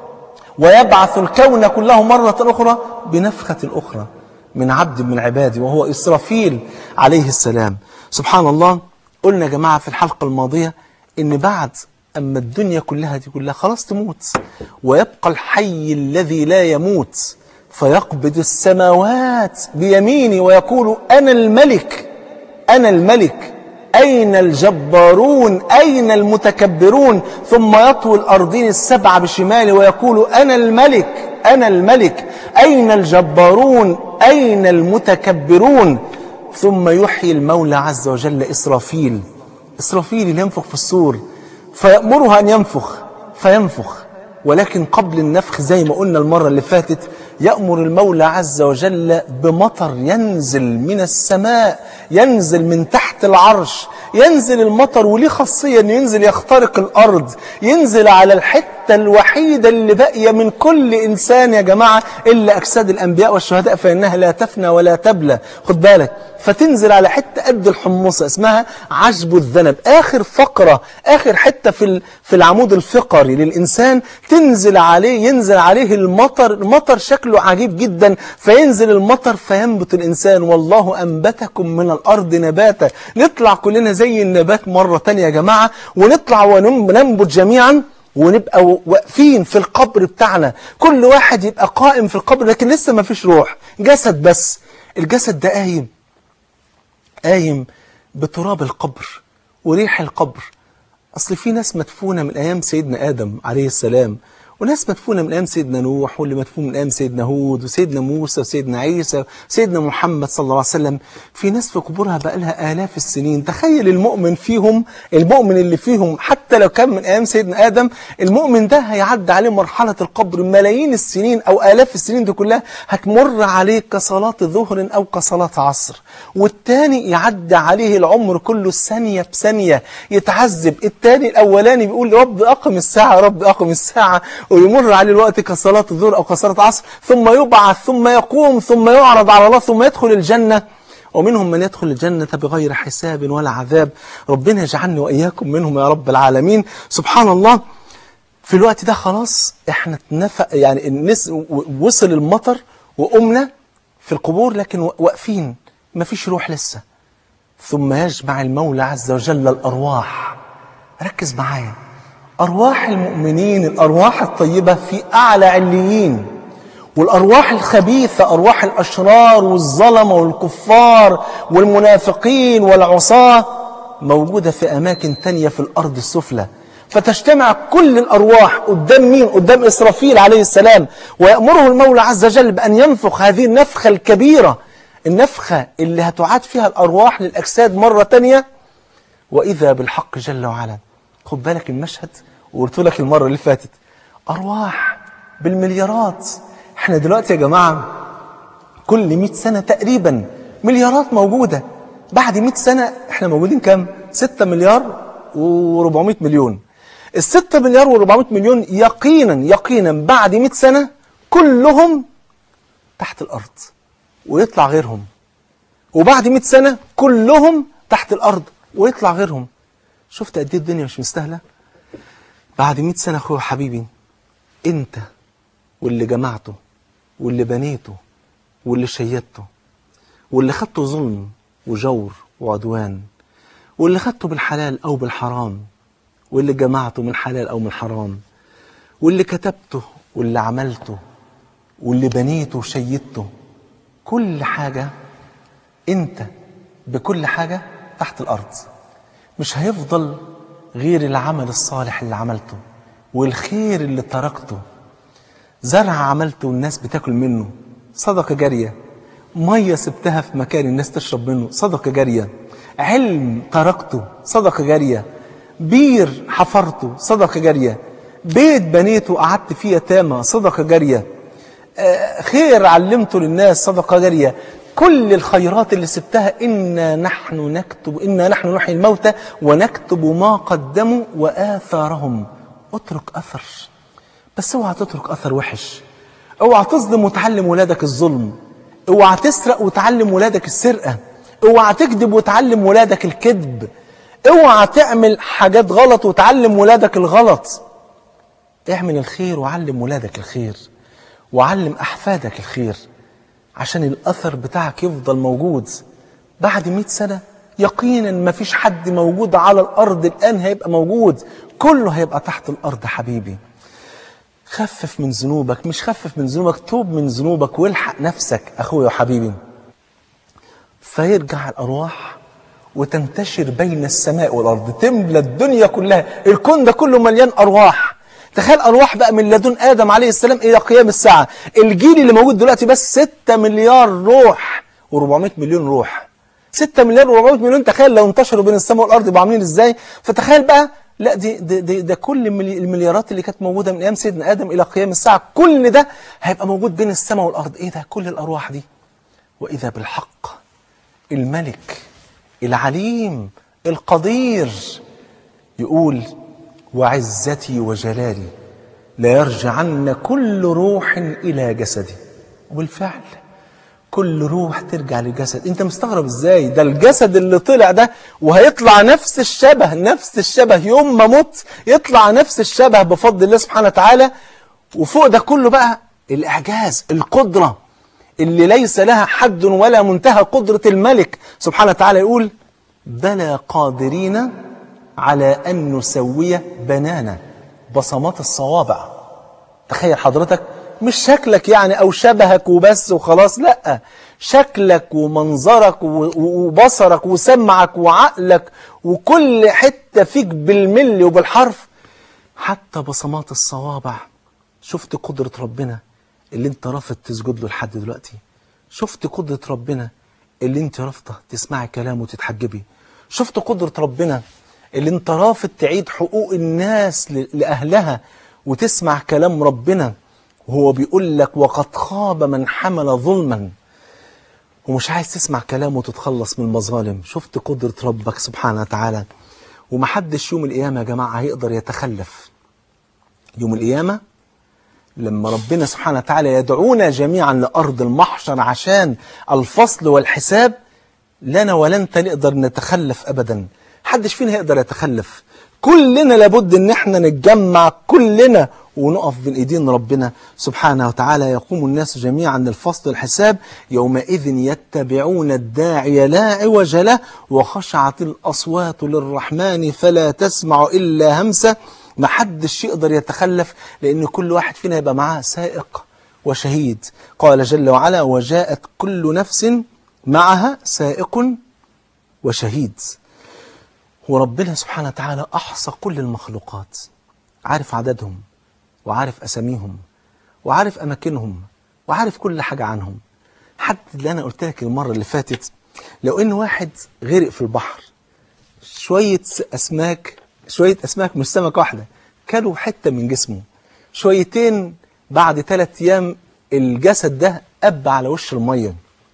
ويبعث الكون كله مرة أخرى بنفخة أخرى من عبد من عبادي وهو إسرافيل عليه السلام سبحان الله قلنا يا جماعة في الحلقة الماضية إن بعد أما الدنيا كلها دي كلها خلاص تموت ويبقى الحي الذي لا يموت فيقبض السماوات بيمينه ويقول أنا الملك أنا الملك أين الجبارون أين المتكبرون ثم يطوي الأرضين السبع بشماله ويقول أنا الملك أنا الملك أين الجبارون أين المتكبرون ثم يحيي المولى عز وجل إسرافيل إسرافيل اللي ينفخ في الصور فيأمرها أن ينفخ فينفخ ولكن قبل النفخ زي ما قلنا المرة اللي فاتت يأمر المولى عز وجل بمطر ينزل من السماء ينزل من تحت العرش ينزل المطر وليه خاصية انه ينزل يخترق الأرض ينزل على الحتة الوحيدة اللي باقية من كل إنسان يا جماعة إلا أجساد الأنبياء والشهداء فإنها لا تفنى ولا تبلى خد بالك فتنزل على حتة قد الحمصة اسمها عشب الذنب آخر فقرة آخر حتة في ال- في العمود الفقري للإنسان تنزل عليه ينزل عليه المطر المطر شكله عجيب جدا فينزل المطر فينبت الإنسان والله أنبتكم من الأرض نباتا نطلع كلنا زي النبات مرة تانية يا جماعة ونطلع وننبت جميعا ونبقى و- واقفين في القبر بتاعنا كل واحد يبقى قائم في القبر لكن لسه ما فيش روح جسد بس الجسد ده قايم قايم بتراب القبر وريح القبر أصل في ناس مدفونة من أيام سيدنا آدم عليه السلام وناس مدفونة من أيام سيدنا نوح واللي مدفون من أيام سيدنا هود وسيدنا موسى وسيدنا عيسى وسيدنا محمد صلى الله عليه وسلم في ناس في قبورها بقى لها آلاف السنين تخيل المؤمن فيهم المؤمن اللي فيهم حتى لو كان من أيام سيدنا آدم المؤمن ده هيعدي عليه مرحلة القبر ملايين السنين أو آلاف السنين دي كلها هتمر عليه كصلاة ظهر أو كصلاة عصر والتاني يعدي عليه العمر كله ثانية بثانية يتعذب التاني الأولاني بيقول رب أقم الساعة رب أقم الساعة ويمر عليه الوقت كصلاة الظهر أو كصلاة عصر ثم يبعث ثم يقوم ثم يعرض على الله ثم يدخل الجنة ومنهم من يدخل الجنة بغير حساب ولا عذاب ربنا يجعلني وإياكم منهم يا رب العالمين سبحان الله في الوقت ده خلاص احنا اتنفق يعني الناس و- وصل المطر وقمنا في القبور لكن و- واقفين مفيش روح لسه ثم يجمع المولى عز وجل الأرواح ركز معايا أرواح المؤمنين الأرواح الطيبة في أعلى عليين والأرواح الخبيثة أرواح الأشرار والظلمة والكفار والمنافقين والعصاة موجودة في أماكن تانية في الأرض السفلى فتجتمع كل الأرواح قدام مين؟ قدام إسرافيل عليه السلام ويأمره المولى عز وجل بأن ينفخ هذه النفخة الكبيرة النفخة اللي هتعاد فيها الأرواح للأجساد مرة تانية وإذا بالحق جل وعلا خد بالك المشهد وقلت لك المرة اللي فاتت أرواح بالمليارات احنا دلوقتي يا جماعة كل 100 سنة تقريبا مليارات موجودة بعد 100 سنة احنا موجودين كام 6 مليار و400 مليون ال 6 مليار و400 مليون يقينا يقينا بعد 100 سنة كلهم تحت الأرض ويطلع غيرهم وبعد 100 سنة كلهم تحت الأرض ويطلع غيرهم شفت قد ايه الدنيا مش مستاهلة بعد 100 سنة أخويا حبيبي أنت واللي جمعته واللي بنيته واللي شيدته واللي خدته ظلم وجور وعدوان واللي خدته بالحلال أو بالحرام واللي جمعته من حلال أو من حرام واللي كتبته واللي عملته واللي بنيته وشيدته كل حاجة أنت بكل حاجة تحت الأرض مش هيفضل غير العمل الصالح اللي عملته والخير اللي تركته زرع عملته والناس بتاكل منه صدقة جارية مية سبتها في مكان الناس تشرب منه صدقة جارية علم تركته صدقة جارية بير حفرته صدقة جارية بيت بنيته قعدت فيه يتامى صدقة جارية آه، خير علمته للناس صدقة جارية كل الخيرات اللي سبتها إنا نحن نكتب إنا نحن نحيي الموتى ونكتب ما قدموا وآثارهم اترك أثر بس اوعى تترك أثر وحش اوعى تظلم وتعلم ولادك الظلم اوعى تسرق وتعلم ولادك السرقة اوعى تكذب وتعلم ولادك الكذب اوعى تعمل حاجات غلط وتعلم ولادك الغلط اعمل الخير وعلم ولادك الخير وعلم أحفادك الخير عشان الأثر بتاعك يفضل موجود بعد مئة سنة يقينا ما فيش حد موجود على الأرض الآن هيبقى موجود كله هيبقى تحت الأرض حبيبي خفف من ذنوبك مش خفف من ذنوبك توب من ذنوبك والحق نفسك أخويا وحبيبي فيرجع الأرواح وتنتشر بين السماء والأرض تملى الدنيا كلها الكون ده كله مليان أرواح تخيل أرواح بقى من لدن آدم عليه السلام إلى قيام الساعة الجيل اللي موجود دلوقتي بس 6 مليار روح و400 مليون روح 6 مليار و400 مليون تخيل لو انتشروا بين السماء والأرض يبقوا عاملين إزاي فتخيل بقى لا دي ده, ده, ده كل الملي- المليارات اللي كانت موجودة من أيام سيدنا آدم إلى قيام الساعة كل ده هيبقى موجود بين السماء والأرض إيه ده كل الأرواح دي وإذا بالحق الملك العليم القدير يقول وعزتي وجلالي ليرجعن كل روح إلى جسدي وبالفعل كل روح ترجع للجسد انت مستغرب ازاي ده الجسد اللي طلع ده وهيطلع نفس الشبه نفس الشبه يوم ما مت يطلع نفس الشبه بفضل الله سبحانه وتعالى وفوق ده كله بقى الاعجاز القدره اللي ليس لها حد ولا منتهى قدره الملك سبحانه وتعالى يقول بلى قادرين على ان نسوي بنانا بصمات الصوابع تخيل حضرتك مش شكلك يعني او شبهك وبس وخلاص لا شكلك ومنظرك و- و- وبصرك وسمعك وعقلك وكل حتة فيك بالملي وبالحرف حتى بصمات الصوابع شفت قدرة ربنا اللي انت رافض تسجد له لحد دلوقتي شفت قدرة ربنا اللي انت رافضة تسمعي كلامه وتتحجبي شفت قدرة ربنا اللي انت رافض تعيد حقوق الناس ل- لأهلها وتسمع كلام ربنا وهو بيقول لك وقد خاب من حمل ظلما ومش عايز تسمع كلامه وتتخلص من المظالم شفت قدرة ربك سبحانه وتعالى ومحدش يوم القيامة يا جماعة هيقدر يتخلف يوم القيامة لما ربنا سبحانه وتعالى يدعونا جميعا لأرض المحشر عشان الفصل والحساب لنا ولا انت نقدر نتخلف أبدا حدش فينا هيقدر يتخلف كلنا لابد ان احنا نتجمع كلنا ونقف بين ايدين ربنا سبحانه وتعالى يقوم الناس جميعا للفصل والحساب يومئذ يتبعون الداعي لا عوج له وخشعت الاصوات للرحمن فلا تسمع الا همسه محدش يقدر يتخلف لان كل واحد فينا يبقى معاه سائق وشهيد قال جل وعلا وجاءت كل نفس معها سائق وشهيد وربنا سبحانه وتعالى أحصى كل المخلوقات عارف عددهم وعارف أساميهم وعارف أماكنهم وعارف كل حاجة عنهم حتى اللي أنا قلت لك المرة اللي فاتت لو إن واحد غرق في البحر شوية أسماك شوية أسماك مش سمكة واحدة كلوا حتة من جسمه شويتين بعد ثلاث أيام الجسد ده أب على وش المية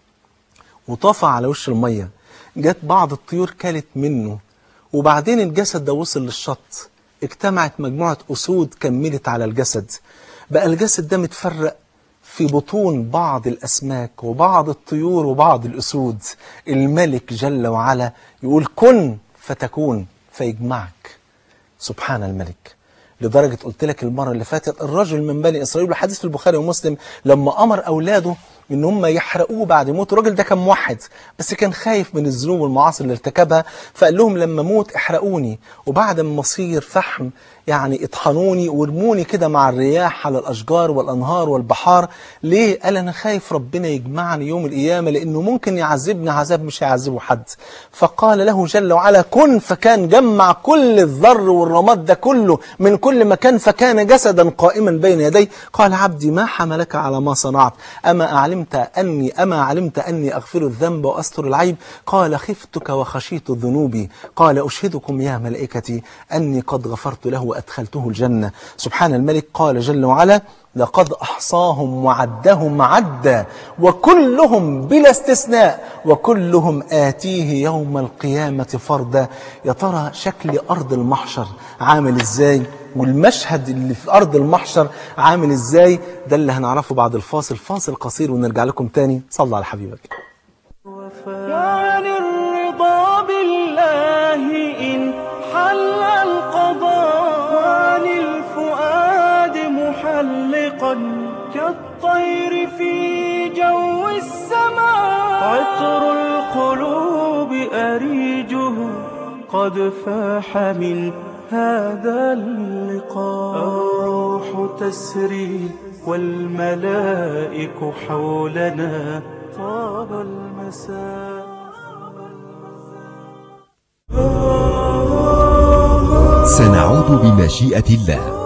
وطفى على وش المية جت بعض الطيور كلت منه وبعدين الجسد ده وصل للشط اجتمعت مجموعة أسود كملت على الجسد بقى الجسد ده متفرق في بطون بعض الأسماك وبعض الطيور وبعض الأسود الملك جل وعلا يقول كن فتكون فيجمعك سبحان الملك لدرجة قلت لك المرة اللي فاتت الرجل من بني إسرائيل الحديث في البخاري ومسلم لما أمر أولاده إن هم يحرقوه بعد موته الراجل ده كان موحد بس كان خايف من الذنوب والمعاصي اللي ارتكبها فقال لهم لما موت احرقوني وبعد ما اصير فحم يعني اطحنوني وارموني كده مع الرياح على الأشجار والأنهار والبحار ليه؟ قال أنا خايف ربنا يجمعني يوم القيامة لأنه ممكن يعذبني عذاب مش هيعذبه حد فقال له جل وعلا كن فكان جمع كل الذر والرماد ده كله من كل مكان فكان جسدا قائما بين يديه قال عبدي ما حملك على ما صنعت أما علمت أني أما علمت أني أغفر الذنب وأستر العيب قال خفتك وخشيت ذنوبي قال أشهدكم يا ملائكتي أني قد غفرت له وأدخلته الجنة سبحان الملك قال جل وعلا لقد أحصاهم وعدهم عدا وكلهم بلا استثناء وكلهم آتيه يوم القيامة فردا يا ترى شكل أرض المحشر عامل إزاي والمشهد اللي في أرض المحشر عامل إزاي ده اللي هنعرفه بعد الفاصل فاصل قصير ونرجع لكم تاني صلى على حبيبك وعن الرضا بالله إن حل القضاء وعن الفؤاد محلقا كالطير في جو السماء عطر القلوب أريجه قد فاح من هذا اللقاء الروح تسري والملائك حولنا طاب المساء سنعود بمشيئة الله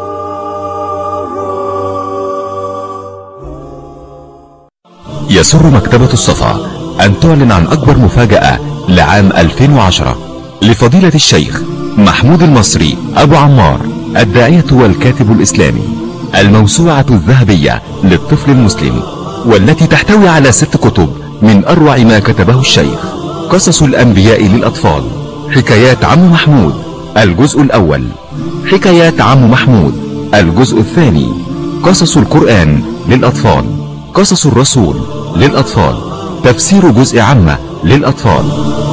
يسر مكتبة الصفا أن تعلن عن أكبر مفاجأة لعام 2010 لفضيلة الشيخ محمود المصري أبو عمار الداعية والكاتب الإسلامي الموسوعة الذهبية للطفل المسلم والتي تحتوي على ست كتب من أروع ما كتبه الشيخ قصص الأنبياء للأطفال حكايات عم محمود الجزء الأول حكايات عم محمود الجزء الثاني قصص القرآن للأطفال قصص الرسول للأطفال تفسير جزء عامة للأطفال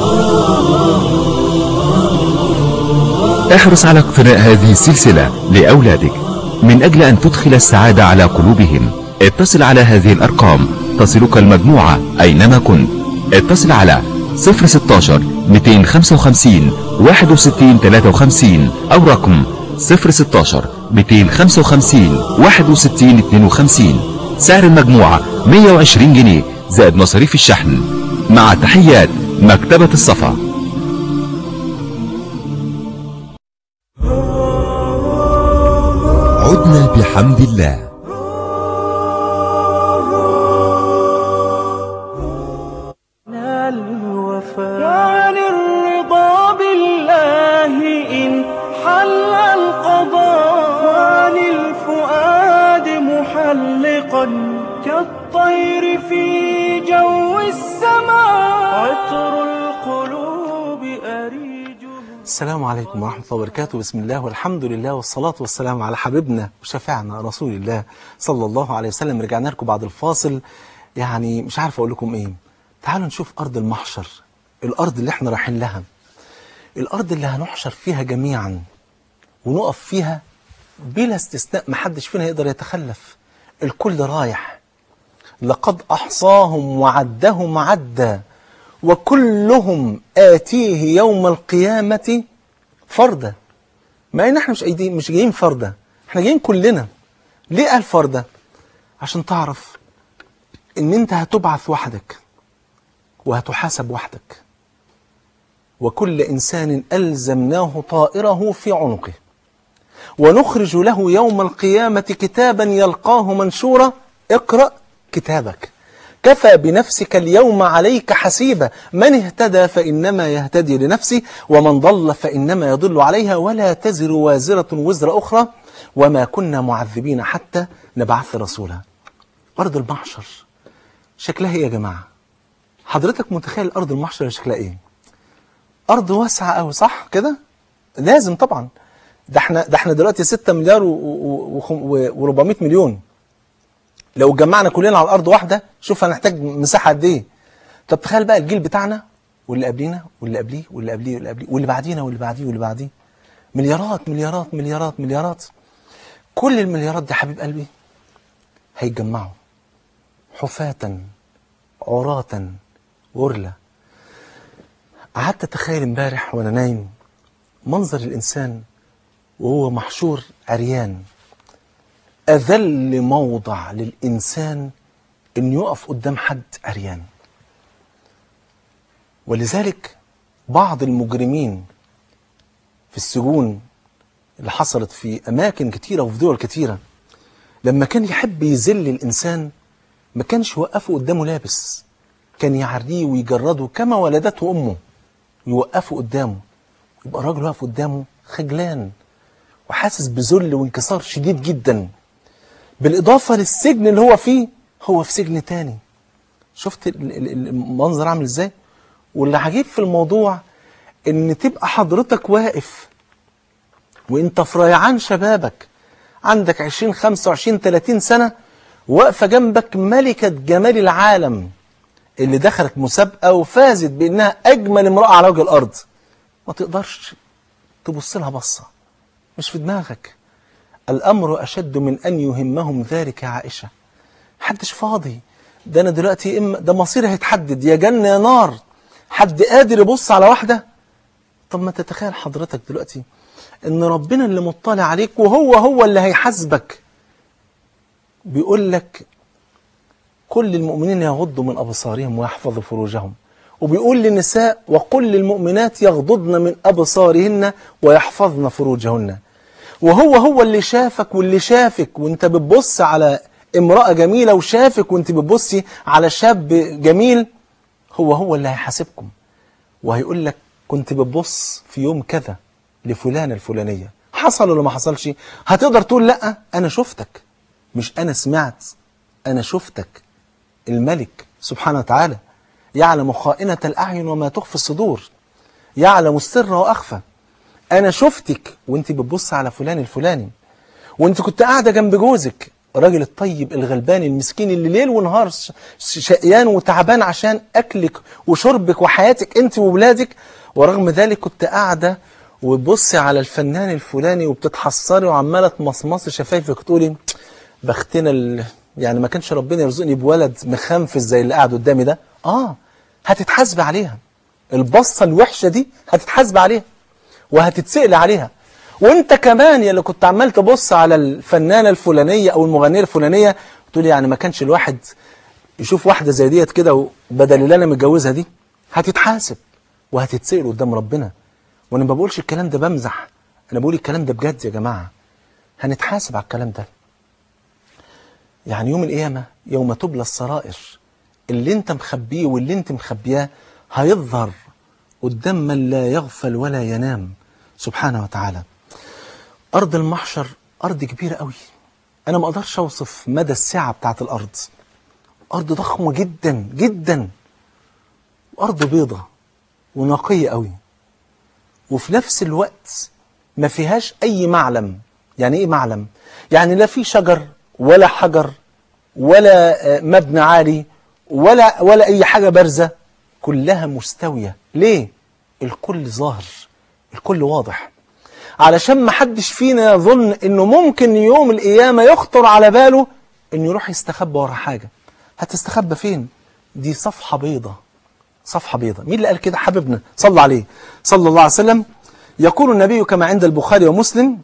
احرص على اقتناء هذه السلسلة لأولادك من أجل أن تدخل السعادة على قلوبهم اتصل على هذه الأرقام تصلك المجموعة أينما كنت اتصل على 016 255 61 53 أو رقم 016 255 61 52 سعر المجموعة 120 جنيه زائد مصاريف الشحن مع تحيات مكتبة الصفا عدنا بحمد الله الوفاء وعن الرضا بالله إن حل القضاء وعن الفؤاد محلقا كالطير في جو السماء عطر القلوب أريجه السلام عليكم ورحمة الله وبركاته بسم الله والحمد لله والصلاة والسلام على حبيبنا وشفيعنا رسول الله صلى الله عليه وسلم رجعنا لكم بعد الفاصل يعني مش عارف أقول لكم إيه تعالوا نشوف أرض المحشر الأرض اللي احنا رايحين لها الأرض اللي هنحشر فيها جميعا ونقف فيها بلا استثناء محدش فينا يقدر يتخلف الكل رايح لقد أحصاهم وعدهم عدا وكلهم آتيه يوم القيامة فردا مع ان احنا مش جايين مش جايين فردا احنا جايين كلنا ليه قال فردا عشان تعرف ان انت هتبعث وحدك وهتحاسب وحدك وكل انسان الزمناه طائره في عنقه ونخرج له يوم القيامة كتابا يلقاه منشورا اقرأ كتابك كفى بنفسك اليوم عليك حسيبا من اهتدى فإنما يهتدي لنفسه ومن ضل فإنما يضل عليها ولا تزر وازرة وزر أخرى وما كنا معذبين حتى نبعث رسولا أرض المحشر شكلها إيه يا جماعة حضرتك متخيل أرض المحشر شكلها إيه أرض واسعة أوي صح كده لازم طبعا ده احنا ده احنا دلوقتي 6 مليار و400 مليون لو جمعنا كلنا على الارض واحده شوف هنحتاج مساحه قد ايه طب تخيل بقى الجيل بتاعنا واللي قبلينا واللي قبليه واللي قبليه واللي قبليه واللي بعدينا واللي بعديه واللي بعديه مليارات مليارات مليارات مليارات كل المليارات دي حبيب قلبي هيتجمعوا حفاة عراة غرلة قعدت اتخيل امبارح وانا نايم منظر الانسان وهو محشور عريان أذل موضع للإنسان أن يقف قدام حد عريان ولذلك بعض المجرمين في السجون اللي حصلت في أماكن كتيرة وفي دول كتيرة لما كان يحب يذل الإنسان ما كانش يوقفه قدامه لابس كان يعريه ويجرده كما ولدته أمه يوقفه قدامه يبقى الراجل واقف قدامه خجلان وحاسس بذل وانكسار شديد جدا بالإضافة للسجن اللي هو فيه هو في سجن تاني شفت ال- ال- المنظر عامل ازاي واللي عجيب في الموضوع ان تبقى حضرتك واقف وانت في ريعان شبابك عندك 20 25 30 سنة واقفة جنبك ملكة جمال العالم اللي دخلت مسابقة وفازت بانها اجمل امرأة على وجه الارض ما تقدرش تبص لها بصة مش في دماغك الأمر أشد من أن يهمهم ذلك يا عائشة محدش فاضي ده أنا دلوقتي إما ده مصيري هيتحدد يا جنة يا نار حد قادر يبص على واحدة طب ما تتخيل حضرتك دلوقتي إن ربنا اللي مطلع عليك وهو هو اللي هيحاسبك بيقول لك كل المؤمنين يغضوا من أبصارهم ويحفظوا فروجهم وبيقول للنساء وقل للمؤمنات يغضضن من أبصارهن ويحفظن فروجهن وهو هو اللي شافك واللي شافك وانت بتبص على امرأة جميلة وشافك وانت بتبصي على شاب جميل هو هو اللي هيحاسبكم وهيقول لك كنت بتبص في يوم كذا لفلانة الفلانية حصل ولا ما حصلش هتقدر تقول لا أنا شفتك مش أنا سمعت أنا شفتك الملك سبحانه وتعالى يعلم خائنة الأعين وما تخفي الصدور يعلم السر وأخفى أنا شفتك وأنت بتبص على فلان الفلاني وأنت كنت قاعدة جنب جوزك الراجل الطيب الغلبان المسكين اللي ليل ونهار ش- شقيان وتعبان عشان أكلك وشربك وحياتك أنت وولادك ورغم ذلك كنت قاعدة وتبصي على الفنان الفلاني وبتتحسري وعمالة تمصمصي شفايفك تقولي بختنا ال... يعني ما كانش ربنا يرزقني بولد مخنفس زي اللي قاعد قدامي ده اه هتتحاسب عليها البصة الوحشة دي هتتحاسب عليها وهتتسأل عليها وانت كمان يا اللي كنت عمال تبص على الفنانة الفلانية او المغنية الفلانية تقول يعني ما كانش الواحد يشوف واحدة زي ديت كده بدل اللي انا متجوزها دي هتتحاسب وهتتسأل قدام ربنا وانا ما بقولش الكلام ده بمزح انا بقول الكلام ده بجد يا جماعة هنتحاسب على الكلام ده يعني يوم القيامة يوم تبلى السرائر اللي انت مخبيه واللي انت مخبياه هيظهر قدام من لا يغفل ولا ينام سبحانه وتعالى أرض المحشر أرض كبيرة قوي أنا ما أقدرش أوصف مدى السعة بتاعت الأرض أرض ضخمة جدا جدا وأرض بيضة ونقية قوي وفي نفس الوقت ما فيهاش أي معلم يعني إيه معلم؟ يعني لا في شجر ولا حجر ولا آه، مبنى عالي ولا ولا أي حاجة بارزة كلها مستوية ليه؟ الكل ظاهر الكل واضح علشان ما حدش فينا يظن انه ممكن يوم القيامة يخطر على باله انه يروح يستخبى ورا حاجة هتستخبى فين دي صفحة بيضة صفحة بيضة مين اللي قال كده حبيبنا صلى عليه صلى الله عليه وسلم يقول النبي كما عند البخاري ومسلم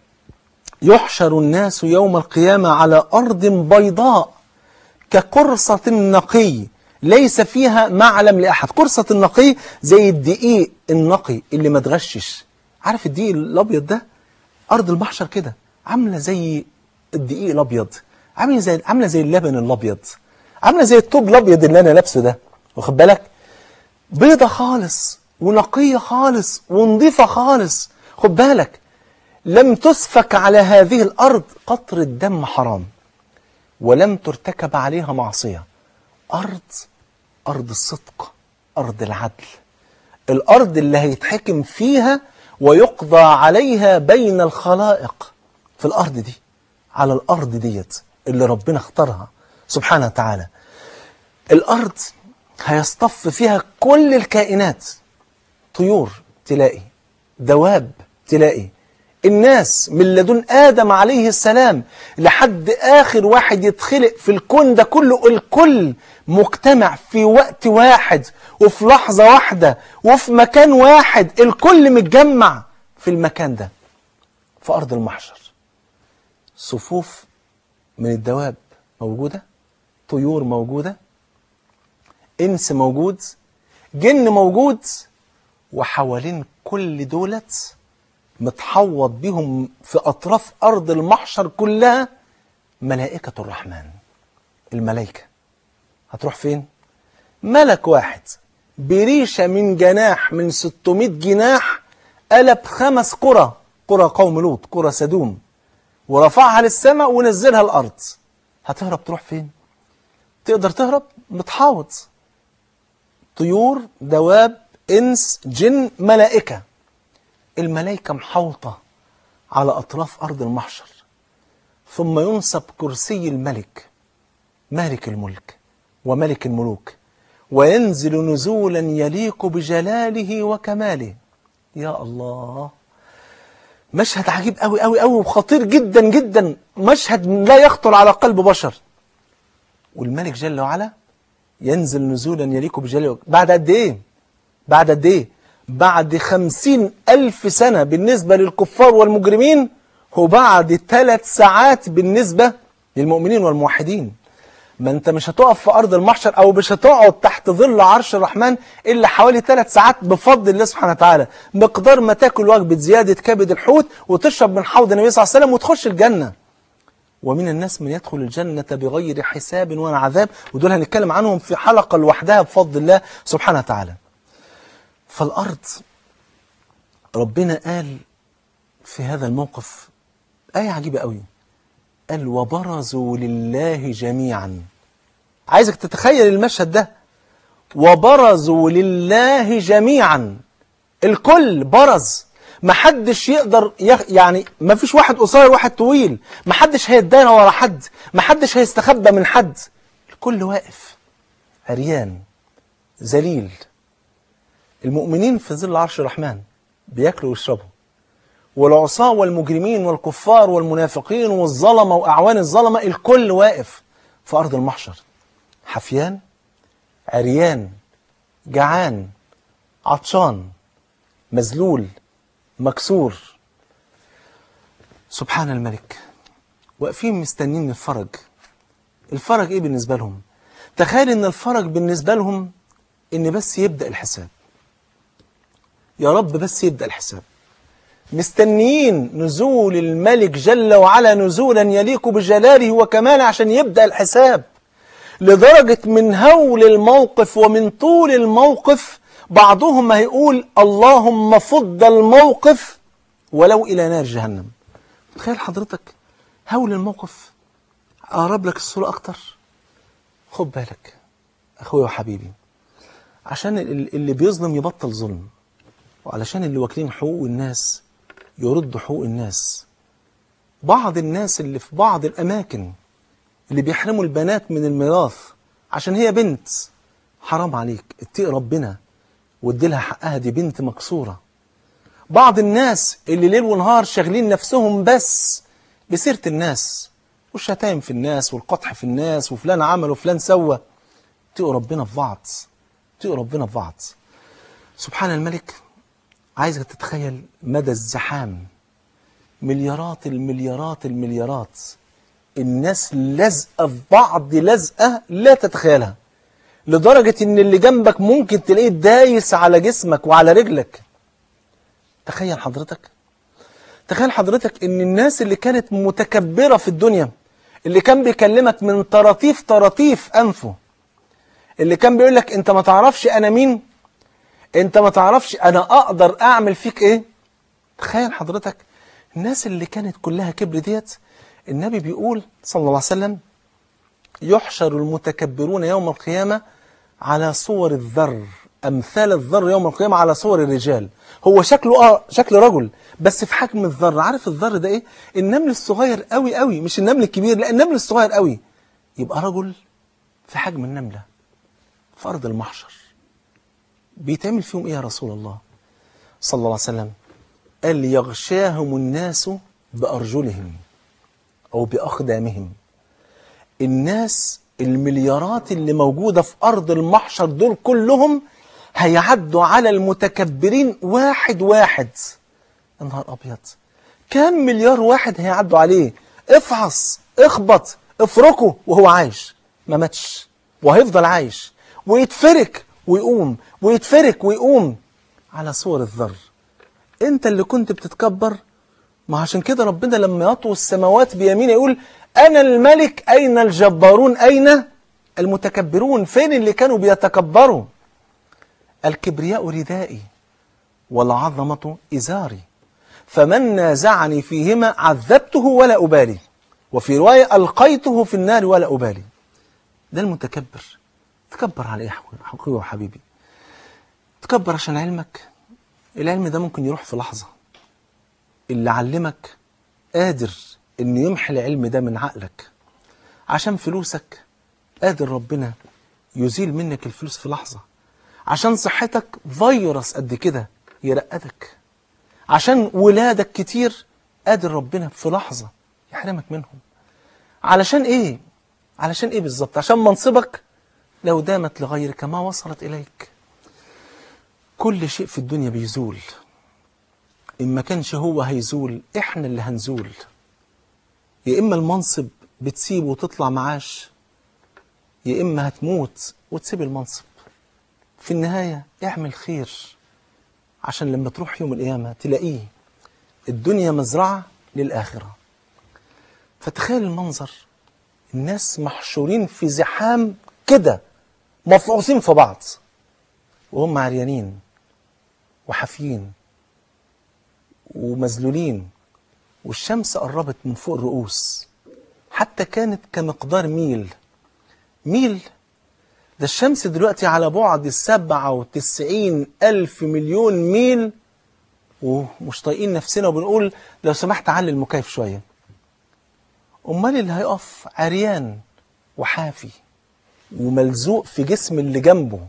يحشر الناس يوم القيامة على أرض بيضاء كقرصة النقي ليس فيها معلم لأحد قرصة النقي زي الدقيق النقي اللي ما تغشش عارف الدقيق الأبيض ده أرض المحشر كده عاملة زي الدقيق الأبيض عاملة زي عاملة زي اللبن الأبيض عاملة زي الطوب الأبيض اللي أنا لابسه ده واخد بالك بيضة خالص ونقية خالص ونظيفة خالص خد بالك لم تسفك على هذه الأرض قطرة دم حرام ولم ترتكب عليها معصية أرض أرض الصدق أرض العدل الأرض اللي هيتحكم فيها ويقضى عليها بين الخلائق في الأرض دي على الأرض ديت اللي ربنا اختارها سبحانه وتعالى الأرض هيصطف فيها كل الكائنات طيور تلاقي دواب تلاقي الناس من لدن آدم عليه السلام لحد آخر واحد يتخلق في الكون ده كله الكل مجتمع في وقت واحد وفي لحظة واحدة وفي مكان واحد الكل متجمع في المكان ده في أرض المحشر صفوف من الدواب موجودة طيور موجودة إنس موجود جن موجود وحوالين كل دولت متحوط بهم في أطراف أرض المحشر كلها ملائكة الرحمن الملائكة هتروح فين؟ ملك واحد بريشة من جناح من 600 جناح قلب خمس قرى قرى قوم لوط قرى سدوم ورفعها للسماء ونزلها الأرض هتهرب تروح فين؟ تقدر تهرب؟ متحاوط طيور دواب إنس جن ملائكة الملائكة محوطة على أطراف أرض المحشر ثم ينصب كرسي الملك مالك الملك وملك الملوك وينزل نزولا يليق بجلاله وكماله يا الله مشهد عجيب قوي قوي قوي وخطير جدا جدا مشهد لا يخطر على قلب بشر والملك جل وعلا ينزل نزولا يليق بجلاله بعد قد ايه بعد قد ايه بعد خمسين ألف سنة بالنسبة للكفار والمجرمين وبعد ثلاث ساعات بالنسبة للمؤمنين والموحدين ما انت مش هتقف في أرض المحشر أو مش هتقعد تحت ظل عرش الرحمن إلا حوالي ثلاث ساعات بفضل الله سبحانه وتعالى مقدار ما تاكل وجبة زيادة كبد الحوت وتشرب من حوض النبي صلى الله عليه وسلم وتخش الجنة ومن الناس من يدخل الجنة بغير حساب ولا عذاب ودول هنتكلم عنهم في حلقة لوحدها بفضل الله سبحانه وتعالى فالأرض ربنا قال في هذا الموقف آية عجيبة قوي قال وبرزوا لله جميعا عايزك تتخيل المشهد ده وبرزوا لله جميعا الكل برز محدش يقدر يخ... يعني ما فيش واحد قصير واحد طويل محدش هيتدارى ورا حد محدش هيستخبى من حد الكل واقف عريان ذليل المؤمنين في ظل عرش الرحمن بياكلوا ويشربوا والعصاة والمجرمين والكفار والمنافقين والظلمة وأعوان الظلمة الكل واقف في أرض المحشر حفيان عريان جعان عطشان مذلول مكسور سبحان الملك واقفين مستنين الفرج الفرج ايه بالنسبة لهم تخيل ان الفرج بالنسبة لهم ان بس يبدأ الحساب يا رب بس يبدأ الحساب مستنيين نزول الملك جل وعلا نزولا يليق بجلاله وكماله عشان يبدأ الحساب لدرجة من هول الموقف ومن طول الموقف بعضهم هيقول اللهم فض الموقف ولو إلى نار جهنم تخيل حضرتك هول الموقف أقرب لك الصورة أكتر خد بالك أخويا وحبيبي عشان اللي بيظلم يبطل ظلم وعلشان اللي واكلين حقوق الناس يردوا حقوق الناس بعض الناس اللي في بعض الأماكن اللي بيحرموا البنات من الميراث عشان هي بنت حرام عليك اتقي ربنا وادي لها حقها دي بنت مكسورة بعض الناس اللي ليل ونهار شاغلين نفسهم بس بسيرة الناس والشتايم في الناس والقطح في الناس وفلان عمل وفلان سوى اتقوا ربنا في بعض اتقوا ربنا في بعض سبحان الملك عايزك تتخيل مدى الزحام مليارات المليارات المليارات الناس لازقه في بعض لازقه لا تتخيلها لدرجه ان اللي جنبك ممكن تلاقيه دايس على جسمك وعلى رجلك تخيل حضرتك تخيل حضرتك ان الناس اللي كانت متكبره في الدنيا اللي كان بيكلمك من طراطيف طراطيف انفه اللي كان بيقول لك انت ما تعرفش انا مين انت ما تعرفش انا اقدر اعمل فيك ايه تخيل حضرتك الناس اللي كانت كلها كبر ديت النبي بيقول صلى الله عليه وسلم يحشر المتكبرون يوم القيامة على صور الذر أمثال الذر يوم القيامة على صور الرجال هو شكله آه شكل رجل بس في حجم الذر عارف الذر ده إيه النمل الصغير قوي قوي مش النمل الكبير لا النمل الصغير قوي يبقى رجل في حجم النملة في أرض المحشر بيتعمل فيهم إيه يا رسول الله صلى الله عليه وسلم قال يغشاهم الناس بأرجلهم أو بأقدامهم الناس المليارات اللي موجودة في أرض المحشر دول كلهم هيعدوا على المتكبرين واحد واحد يا نهار أبيض كم مليار واحد هيعدوا عليه افعص اخبط افركه وهو عايش ما ماتش وهيفضل عايش ويتفرك ويقوم ويتفرك ويقوم على صور الذر انت اللي كنت بتتكبر ما عشان كده ربنا لما يطوي السماوات بيمينه يقول أنا الملك أين الجبارون أين المتكبرون فين اللي كانوا بيتكبروا الكبرياء ردائي والعظمة إزاري فمن نازعني فيهما عذبته ولا أبالي وفي رواية ألقيته في النار ولا أبالي ده المتكبر تكبر على إيه حقيقي وحبيبي تكبر عشان علمك العلم ده ممكن يروح في لحظة اللي علمك قادر انه يمحي العلم ده من عقلك عشان فلوسك قادر ربنا يزيل منك الفلوس في لحظة عشان صحتك فيروس قد كده يرقدك عشان ولادك كتير قادر ربنا في لحظة يحرمك منهم علشان ايه علشان ايه بالظبط عشان منصبك لو دامت لغيرك ما وصلت اليك كل شيء في الدنيا بيزول إن ما كانش هو هيزول إحنا اللي هنزول يا إما المنصب بتسيبه وتطلع معاش يا إما هتموت وتسيب المنصب في النهاية اعمل خير عشان لما تروح يوم القيامة تلاقيه الدنيا مزرعة للآخرة فتخيل المنظر الناس محشورين في زحام كده مفعوصين في بعض وهم عريانين وحافيين ومذلولين والشمس قربت من فوق الرؤوس حتى كانت كمقدار ميل ميل ده الشمس دلوقتي على بعد سبعة وتسعين ألف مليون ميل ومش طايقين نفسنا وبنقول لو سمحت علي المكيف شوية أمال اللي هيقف عريان وحافي وملزوق في جسم اللي جنبه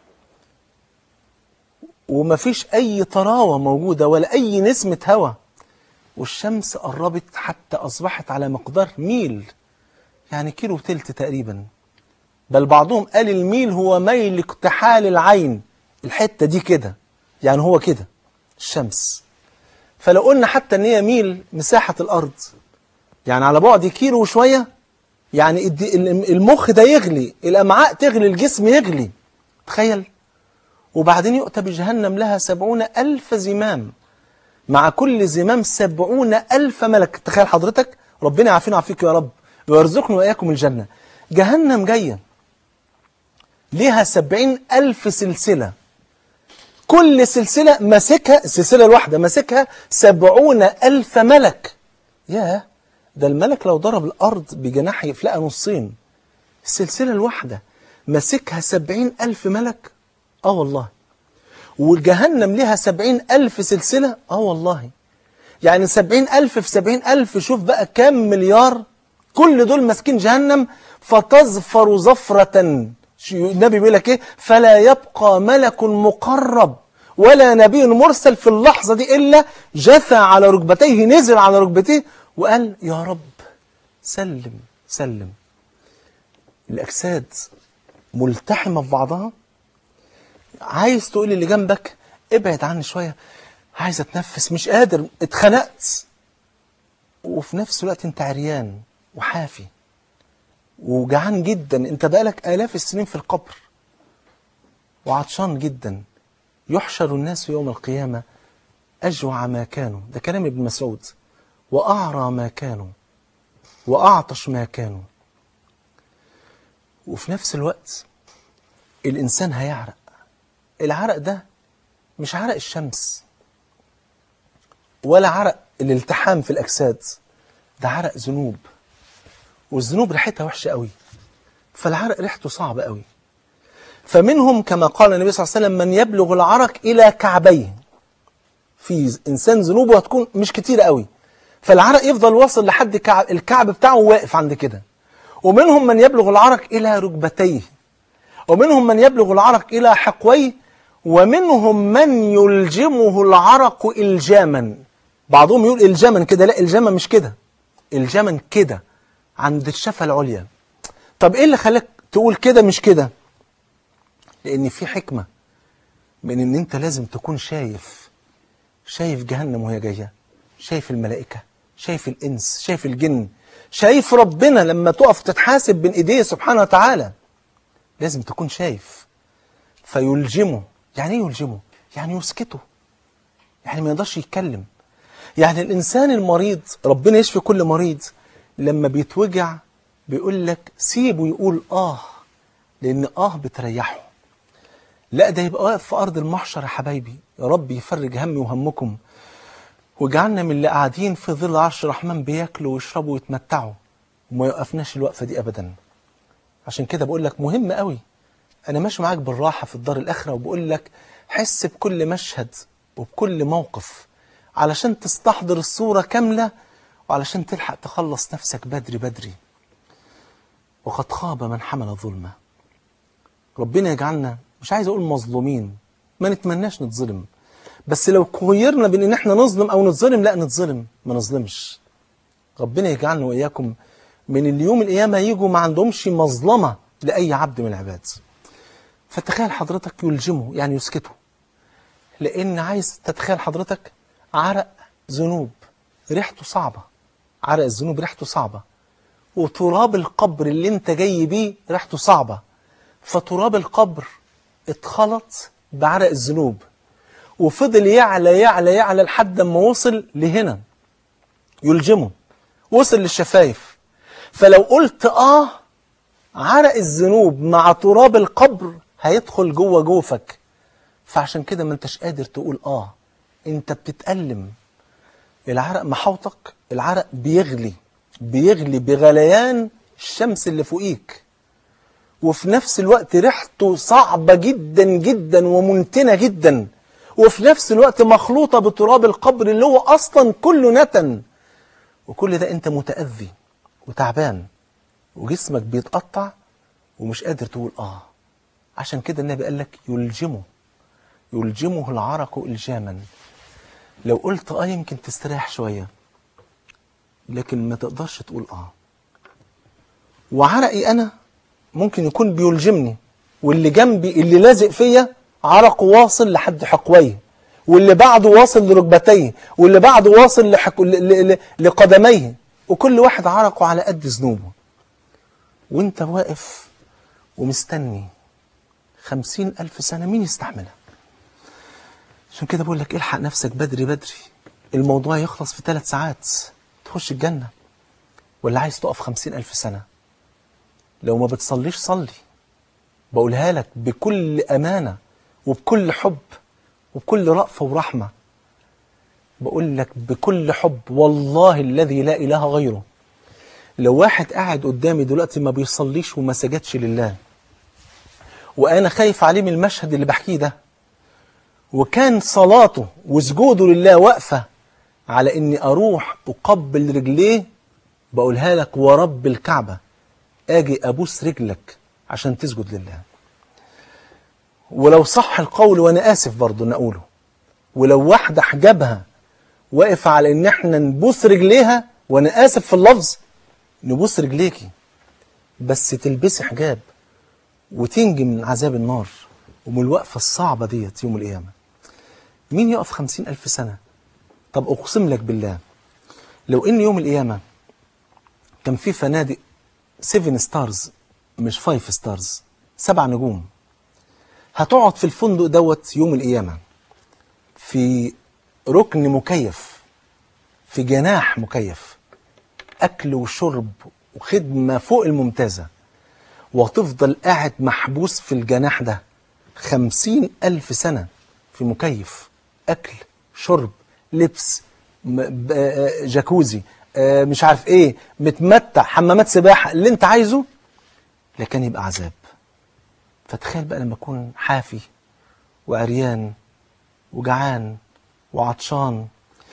ومفيش أي طراوة موجودة ولا أي نسمة هوا والشمس قربت حتى أصبحت على مقدار ميل يعني كيلو تلت تقريبا بل بعضهم قال الميل هو ميل اكتحال العين الحتة دي كده يعني هو كده الشمس فلو قلنا حتى ان هي ميل مساحة الأرض يعني على بعد كيلو وشوية يعني الد- المخ ده يغلي الأمعاء تغلي الجسم يغلي تخيل وبعدين يؤتى بجهنم لها سبعون ألف زمام مع كل زمام سبعون ألف ملك تخيل حضرتك ربنا يعافينا ويعافيك يا رب ويرزقنا وإياكم الجنة جهنم جاية ليها سبعين ألف سلسلة كل سلسلة ماسكها السلسلة الواحدة ماسكها سبعون ألف ملك ياه ده الملك لو ضرب الأرض بجناحه يفلقها نصين السلسلة الواحدة ماسكها سبعين ألف ملك آه والله والجهنم لها سبعين ألف سلسلة آه والله يعني سبعين ألف في سبعين ألف شوف بقى كام مليار كل دول ماسكين جهنم فتظفر زفرة شو- النبي بيقول لك ايه فلا يبقى ملك مقرب ولا نبي مرسل في اللحظة دي إلا جثى على ركبتيه نزل على ركبتيه وقال يا رب سلم سلم الأجساد ملتحمة في بعضها عايز تقول اللي جنبك ابعد عني شوية عايز اتنفس مش قادر اتخنقت وفي نفس الوقت انت عريان وحافي وجعان جدا انت بقالك آلاف السنين في القبر وعطشان جدا يحشر الناس يوم القيامة أجوع ما كانوا ده كلام ابن مسعود وأعرى ما كانوا وأعطش ما كانوا وفي نفس الوقت الإنسان هيعرق العرق ده مش عرق الشمس ولا عرق الالتحام في الأجساد ده عرق ذنوب والذنوب ريحتها وحشة قوي فالعرق ريحته صعبة قوي فمنهم كما قال النبي صلى الله عليه وسلم من يبلغ العرق إلى كعبيه في إنسان ذنوبه هتكون مش كتير قوي فالعرق يفضل واصل لحد كعب الكعب بتاعه واقف عند كده ومنهم من يبلغ العرق إلى ركبتيه ومنهم من يبلغ العرق إلى حقويه ومنهم من يلجمه العرق إلجاما بعضهم يقول إلجاما كده لا إلجاما مش كده إلجاما كده عند الشفة العليا طب إيه اللي خلاك تقول كده مش كده لأن في حكمة من إن أنت لازم تكون شايف شايف جهنم وهي جاية شايف الملائكة شايف الإنس شايف الجن شايف ربنا لما تقف تتحاسب بين إيديه سبحانه وتعالى لازم تكون شايف فيلجمه يعني ايه يلجمه يعني يسكته يعني ما يقدرش يتكلم يعني الإنسان المريض ربنا يشفي كل مريض لما بيتوجع بيقول لك سيبه يقول آه لأن آه بتريحه لا ده يبقى واقف في أرض المحشر يا حبايبي يا رب يفرج همي وهمكم وجعلنا من اللي قاعدين في ظل عرش الرحمن بياكلوا ويشربوا ويتمتعوا وما يوقفناش الوقفة دي أبدا عشان كده بقول لك مهم قوي أنا ماشي معاك بالراحة في الدار الآخرة وبقول لك حس بكل مشهد وبكل موقف علشان تستحضر الصورة كاملة وعلشان تلحق تخلص نفسك بدري بدري وقد خاب من حمل ظلمه ربنا يجعلنا مش عايز اقول مظلومين ما نتمناش نتظلم بس لو خيرنا بين ان احنا نظلم او نتظلم لا نتظلم ما نظلمش ربنا يجعلنا واياكم من اليوم القيامه يجوا ما عندهمش مظلمه لاي عبد من العباد فتخيل حضرتك يلجمه يعني يسكته لان عايز تتخيل حضرتك عرق ذنوب ريحته صعبه عرق الذنوب ريحته صعبه وتراب القبر اللي انت جاي بيه ريحته صعبه فتراب القبر اتخلط بعرق الذنوب وفضل يعلى يعلى يعلى لحد ما وصل لهنا يلجمه وصل للشفايف فلو قلت اه عرق الذنوب مع تراب القبر هيدخل جوه جوفك فعشان كده ما انتش قادر تقول اه انت بتتألم العرق محوطك العرق بيغلي بيغلي بغليان الشمس اللي فوقيك وفي نفس الوقت ريحته صعبة جدا جدا ومنتنة جدا وفي نفس الوقت مخلوطة بتراب القبر اللي هو أصلا كله نتن وكل ده أنت متأذي وتعبان وجسمك بيتقطع ومش قادر تقول آه عشان كده النبي قال لك يلجمه يلجمه العرق إلجاما لو قلت آه يمكن تستريح شوية لكن ما تقدرش تقول آه وعرقي أنا ممكن يكون بيلجمني واللي جنبي اللي لازق فيا عرقه واصل لحد حقويه واللي بعده واصل لركبتيه واللي بعده واصل لحك... ل... ل... ل... لقدميه وكل واحد عرقه على قد ذنوبه وانت واقف ومستني خمسين ألف سنة مين يستحملها عشان كده بقول لك الحق نفسك بدري بدري الموضوع يخلص في ثلاث ساعات تخش الجنة ولا عايز تقف خمسين ألف سنة لو ما بتصليش صلي بقولها لك بكل أمانة وبكل حب وبكل رأفة ورحمة بقول لك بكل حب والله الذي لا إله غيره لو واحد قاعد قدامي دلوقتي ما بيصليش وما سجدش لله وأنا خايف عليه من المشهد اللي بحكيه ده وكان صلاته وسجوده لله واقفة على إني أروح أقبل رجليه بقولها لك ورب الكعبة أجي أبوس رجلك عشان تسجد لله ولو صح القول وأنا آسف برضه نقوله ولو واحدة حجابها واقف على إن إحنا نبوس رجليها وأنا آسف في اللفظ نبوس رجليكي بس تلبسي حجاب وتنجي من عذاب النار ومن الوقفة الصعبة ديت يوم القيامة مين يقف خمسين ألف سنة طب أقسم لك بالله لو إن يوم القيامة كان في فنادق 7 ستارز مش 5 ستارز سبع نجوم هتقعد في الفندق دوت يوم القيامة في ركن مكيف في جناح مكيف أكل وشرب وخدمة فوق الممتازة وتفضل قاعد محبوس في الجناح ده خمسين ألف سنة في مكيف أكل شرب لبس جاكوزي مش عارف ايه متمتع حمامات سباحة اللي انت عايزه لكن يبقى عذاب فتخيل بقى لما اكون حافي وعريان وجعان وعطشان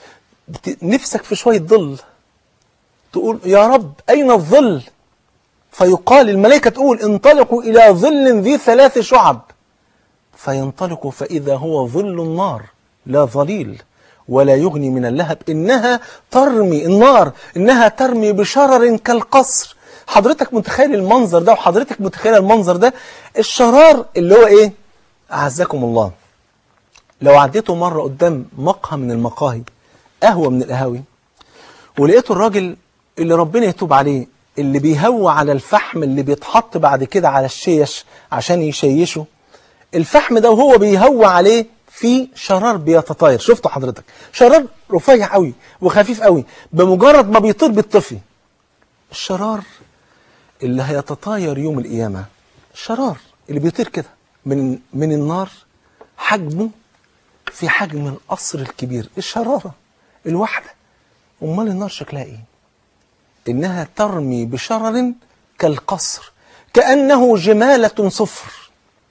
نفسك في شوية ظل تقول يا رب أين الظل فيقال الملائكة تقول انطلقوا إلى ظل ذي ثلاث شعب فينطلقوا فإذا هو ظل النار لا ظليل ولا يغني من اللهب إنها ترمي النار إنها ترمي بشرر كالقصر حضرتك متخيل المنظر ده وحضرتك متخيل المنظر ده الشرار اللي هو إيه أعزكم الله لو عديتوا مرة قدام مقهى من المقاهي قهوة من القهاوي ولقيتوا الراجل اللي ربنا يتوب عليه اللي بيهوى على الفحم اللي بيتحط بعد كده على الشيش عشان يشيشه الفحم ده وهو بيهوى عليه في شرار بيتطاير شفتوا حضرتك شرار رفيع قوي وخفيف قوي بمجرد ما بيطير بالطفي الشرار اللي هيتطاير يوم القيامة الشرار اللي بيطير كده من من النار حجمه في حجم القصر الكبير الشرارة الواحدة أمال النار شكلها إيه إنها ترمي بشرر كالقصر كأنه جمالة صفر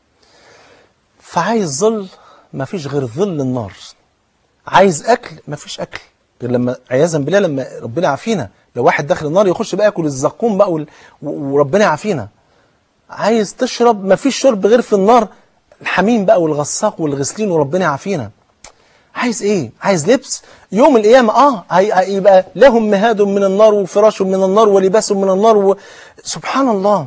فعايز ظل ما فيش غير ظل النار عايز أكل ما فيش أكل غير لما عياذا بالله لما ربنا يعافينا لو واحد داخل النار يخش بقى ياكل الزقوم بقى وال... وربنا يعافينا عايز تشرب ما فيش شرب غير في النار الحميم بقى والغساق والغسلين وربنا يعافينا عايز ايه عايز لبس يوم القيامة اه هيبقى لهم مهاد من النار وفراش من النار ولباس من النار و... سبحان الله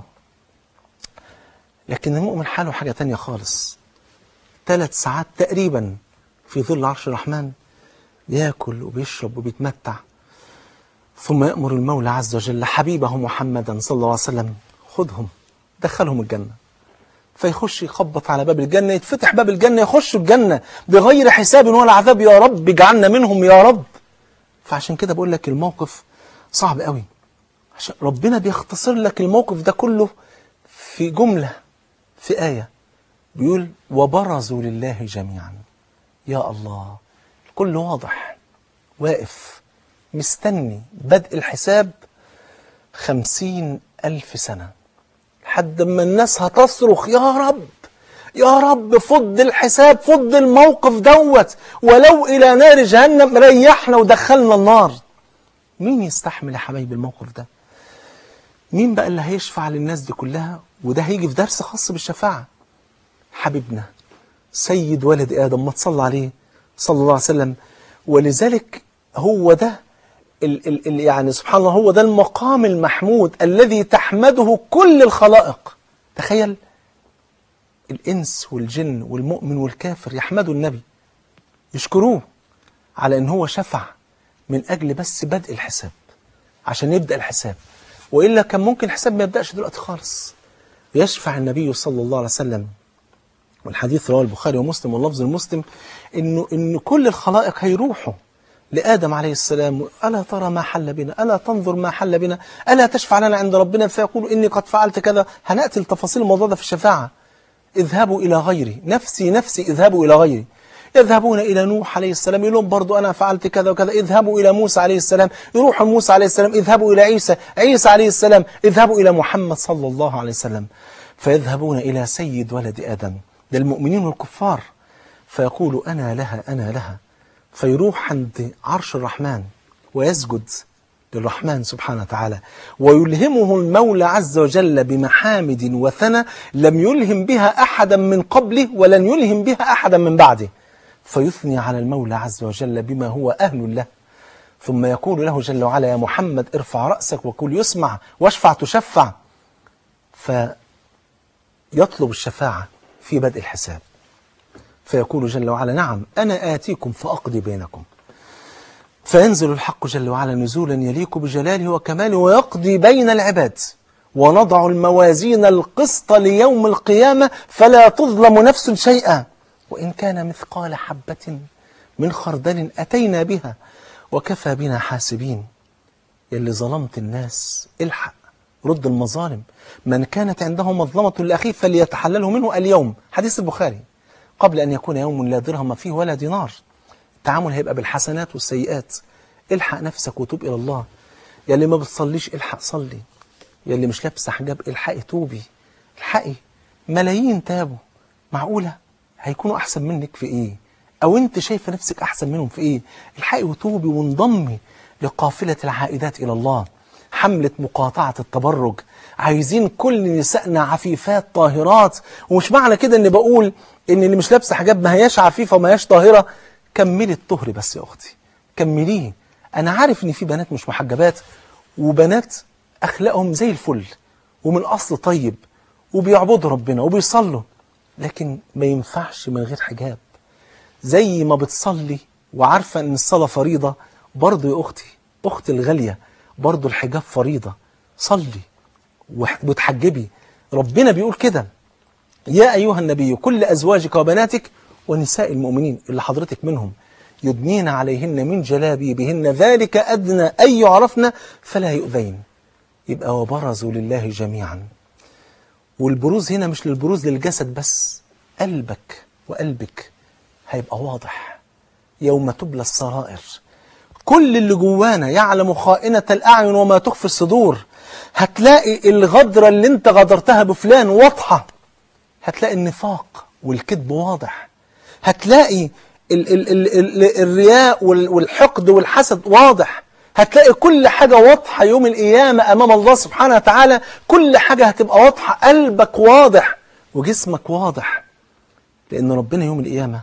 لكن المؤمن حاله حاجة تانية خالص ثلاث ساعات تقريبا في ظل عرش الرحمن بياكل وبيشرب وبيتمتع ثم يأمر المولى عز وجل حبيبه محمدا صلى الله عليه وسلم خذهم دخلهم الجنة فيخش يخبط على باب الجنة يتفتح باب الجنة يخش الجنة بغير حساب ولا عذاب يا رب اجعلنا منهم يا رب فعشان كده بقول لك الموقف صعب قوي عشان ربنا بيختصر لك الموقف ده كله في جملة في آية بيقول وبرزوا لله جميعا يا الله الكل واضح واقف مستني بدء الحساب خمسين ألف سنة لحد ما الناس هتصرخ يا رب يا رب فض الحساب فض الموقف دوت ولو إلى نار جهنم ريحنا ودخلنا النار مين يستحمل يا حبايبي الموقف ده مين بقى اللي هيشفع للناس دي كلها وده هيجي في درس خاص بالشفاعة حبيبنا سيد ولد آدم ما تصلى عليه صلى الله عليه وسلم ولذلك هو ده ال ال ال يعني سبحان الله هو ده المقام المحمود الذي تحمده كل الخلائق تخيل الإنس والجن والمؤمن والكافر يحمدوا النبي يشكروه على ان هو شفع من أجل بس بدء الحساب عشان يبدأ الحساب وإلا كان ممكن الحساب ما يبدأش دلوقتي خالص يشفع النبي صلى الله عليه وسلم والحديث رواه البخاري ومسلم واللفظ المسلم انه ان كل الخلائق هيروحوا لآدم عليه السلام ألا ترى ما حل بنا ألا تنظر ما حل بنا ألا تشفع لنا عند ربنا فيقول إني قد فعلت كذا هنأتي لتفاصيل الموضوع ده في الشفاعة اذهبوا إلى غيري نفسي نفسي اذهبوا إلى غيري يذهبون إلى نوح عليه السلام يقول لهم برضو أنا فعلت كذا وكذا اذهبوا إلى موسى عليه السلام يروحوا موسى عليه السلام اذهبوا إلى عيسى عيسى عليه السلام اذهبوا إلى محمد صلى الله عليه وسلم فيذهبون إلى سيد ولد آدم للمؤمنين والكفار فيقول أنا لها أنا لها فيروح عند عرش الرحمن ويسجد للرحمن سبحانه وتعالى ويلهمه المولى عز وجل بمحامد وثنى لم يلهم بها أحدا من قبله ولن يلهم بها أحدا من بعده فيثني على المولى عز وجل بما هو أهل له ثم يقول له جل وعلا يا محمد ارفع رأسك وقل يسمع واشفع تشفع فيطلب الشفاعة في بدء الحساب فيقول جل وعلا نعم أنا آتيكم فأقضي بينكم فينزل الحق جل وعلا نزولا يليق بجلاله وكماله ويقضي بين العباد ونضع الموازين القسط ليوم القيامة فلا تظلم نفس شيئا وإن كان مثقال حبة من خردل أتينا بها وكفى بنا حاسبين يلي ظلمت الناس الحق رد المظالم من كانت عنده مظلمة لأخيه فليتحلله منه اليوم حديث البخاري قبل أن يكون يوم لا درهم فيه ولا دينار التعامل هيبقى بالحسنات والسيئات الحق نفسك وتوب إلى الله يا اللي ما بتصليش الحق صلي يا اللي مش لابسه حجاب الحقي توبي الحقي ملايين تابوا معقولة هيكونوا أحسن منك في إيه أو أنت شايفة نفسك أحسن منهم في إيه الحقي وتوبي وانضمي لقافلة العائدات إلى الله حملة مقاطعة التبرج عايزين كل نسائنا عفيفات طاهرات ومش معنى كده ان بقول ان اللي مش لابسه حجاب ما هياش عفيفه وما هياش طاهره كملي الطهر بس يا اختي كمليه انا عارف ان في بنات مش محجبات وبنات اخلاقهم زي الفل ومن اصل طيب وبيعبدوا ربنا وبيصلوا لكن ما ينفعش من غير حجاب زي ما بتصلي وعارفه ان الصلاه فريضه برضه يا اختي اختي الغاليه برضه الحجاب فريضه صلي وتحجبي ربنا بيقول كده يا أيها النبي كل أزواجك وبناتك ونساء المؤمنين اللي حضرتك منهم يدنين عليهن من جلابيبهن ذلك أدنى أن يعرفن فلا يؤذين يبقى وبرزوا لله جميعا والبروز هنا مش للبروز للجسد بس قلبك وقلبك هيبقى واضح يوم تبلى السرائر كل اللي جوانا يعلم خائنة الأعين وما تخفي الصدور هتلاقي الغدرة اللي انت غدرتها بفلان واضحة هتلاقي النفاق والكذب واضح هتلاقي ال ال ال ال الرياء والحقد والحسد واضح هتلاقي كل حاجة واضحة يوم القيامة أمام الله سبحانه وتعالى كل حاجة هتبقى واضحة قلبك واضح وجسمك واضح لأن ربنا يوم القيامة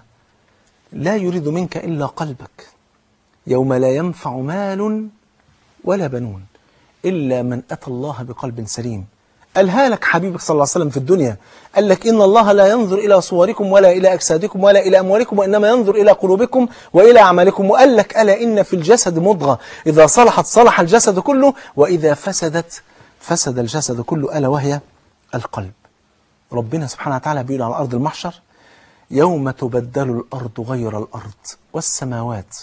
لا يريد منك إلا قلبك يوم لا ينفع مال ولا بنون إلا من أتى الله بقلب سليم قالها لك حبيبك صلى الله عليه وسلم في الدنيا قال لك إن الله لا ينظر إلى صوركم ولا إلى أجسادكم ولا إلى أموالكم وإنما ينظر إلى قلوبكم وإلى أعمالكم وقال لك ألا إن في الجسد مضغة إذا صلحت صلح الجسد كله وإذا فسدت فسد الجسد كله ألا وهي القلب ربنا سبحانه وتعالى بيقول على أرض المحشر يوم تبدل الأرض غير الأرض والسماوات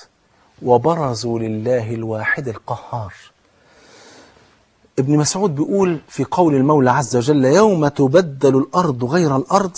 وبرزوا لله الواحد القهار ابن مسعود بيقول في قول المولى عز وجل يوم تبدل الأرض غير الأرض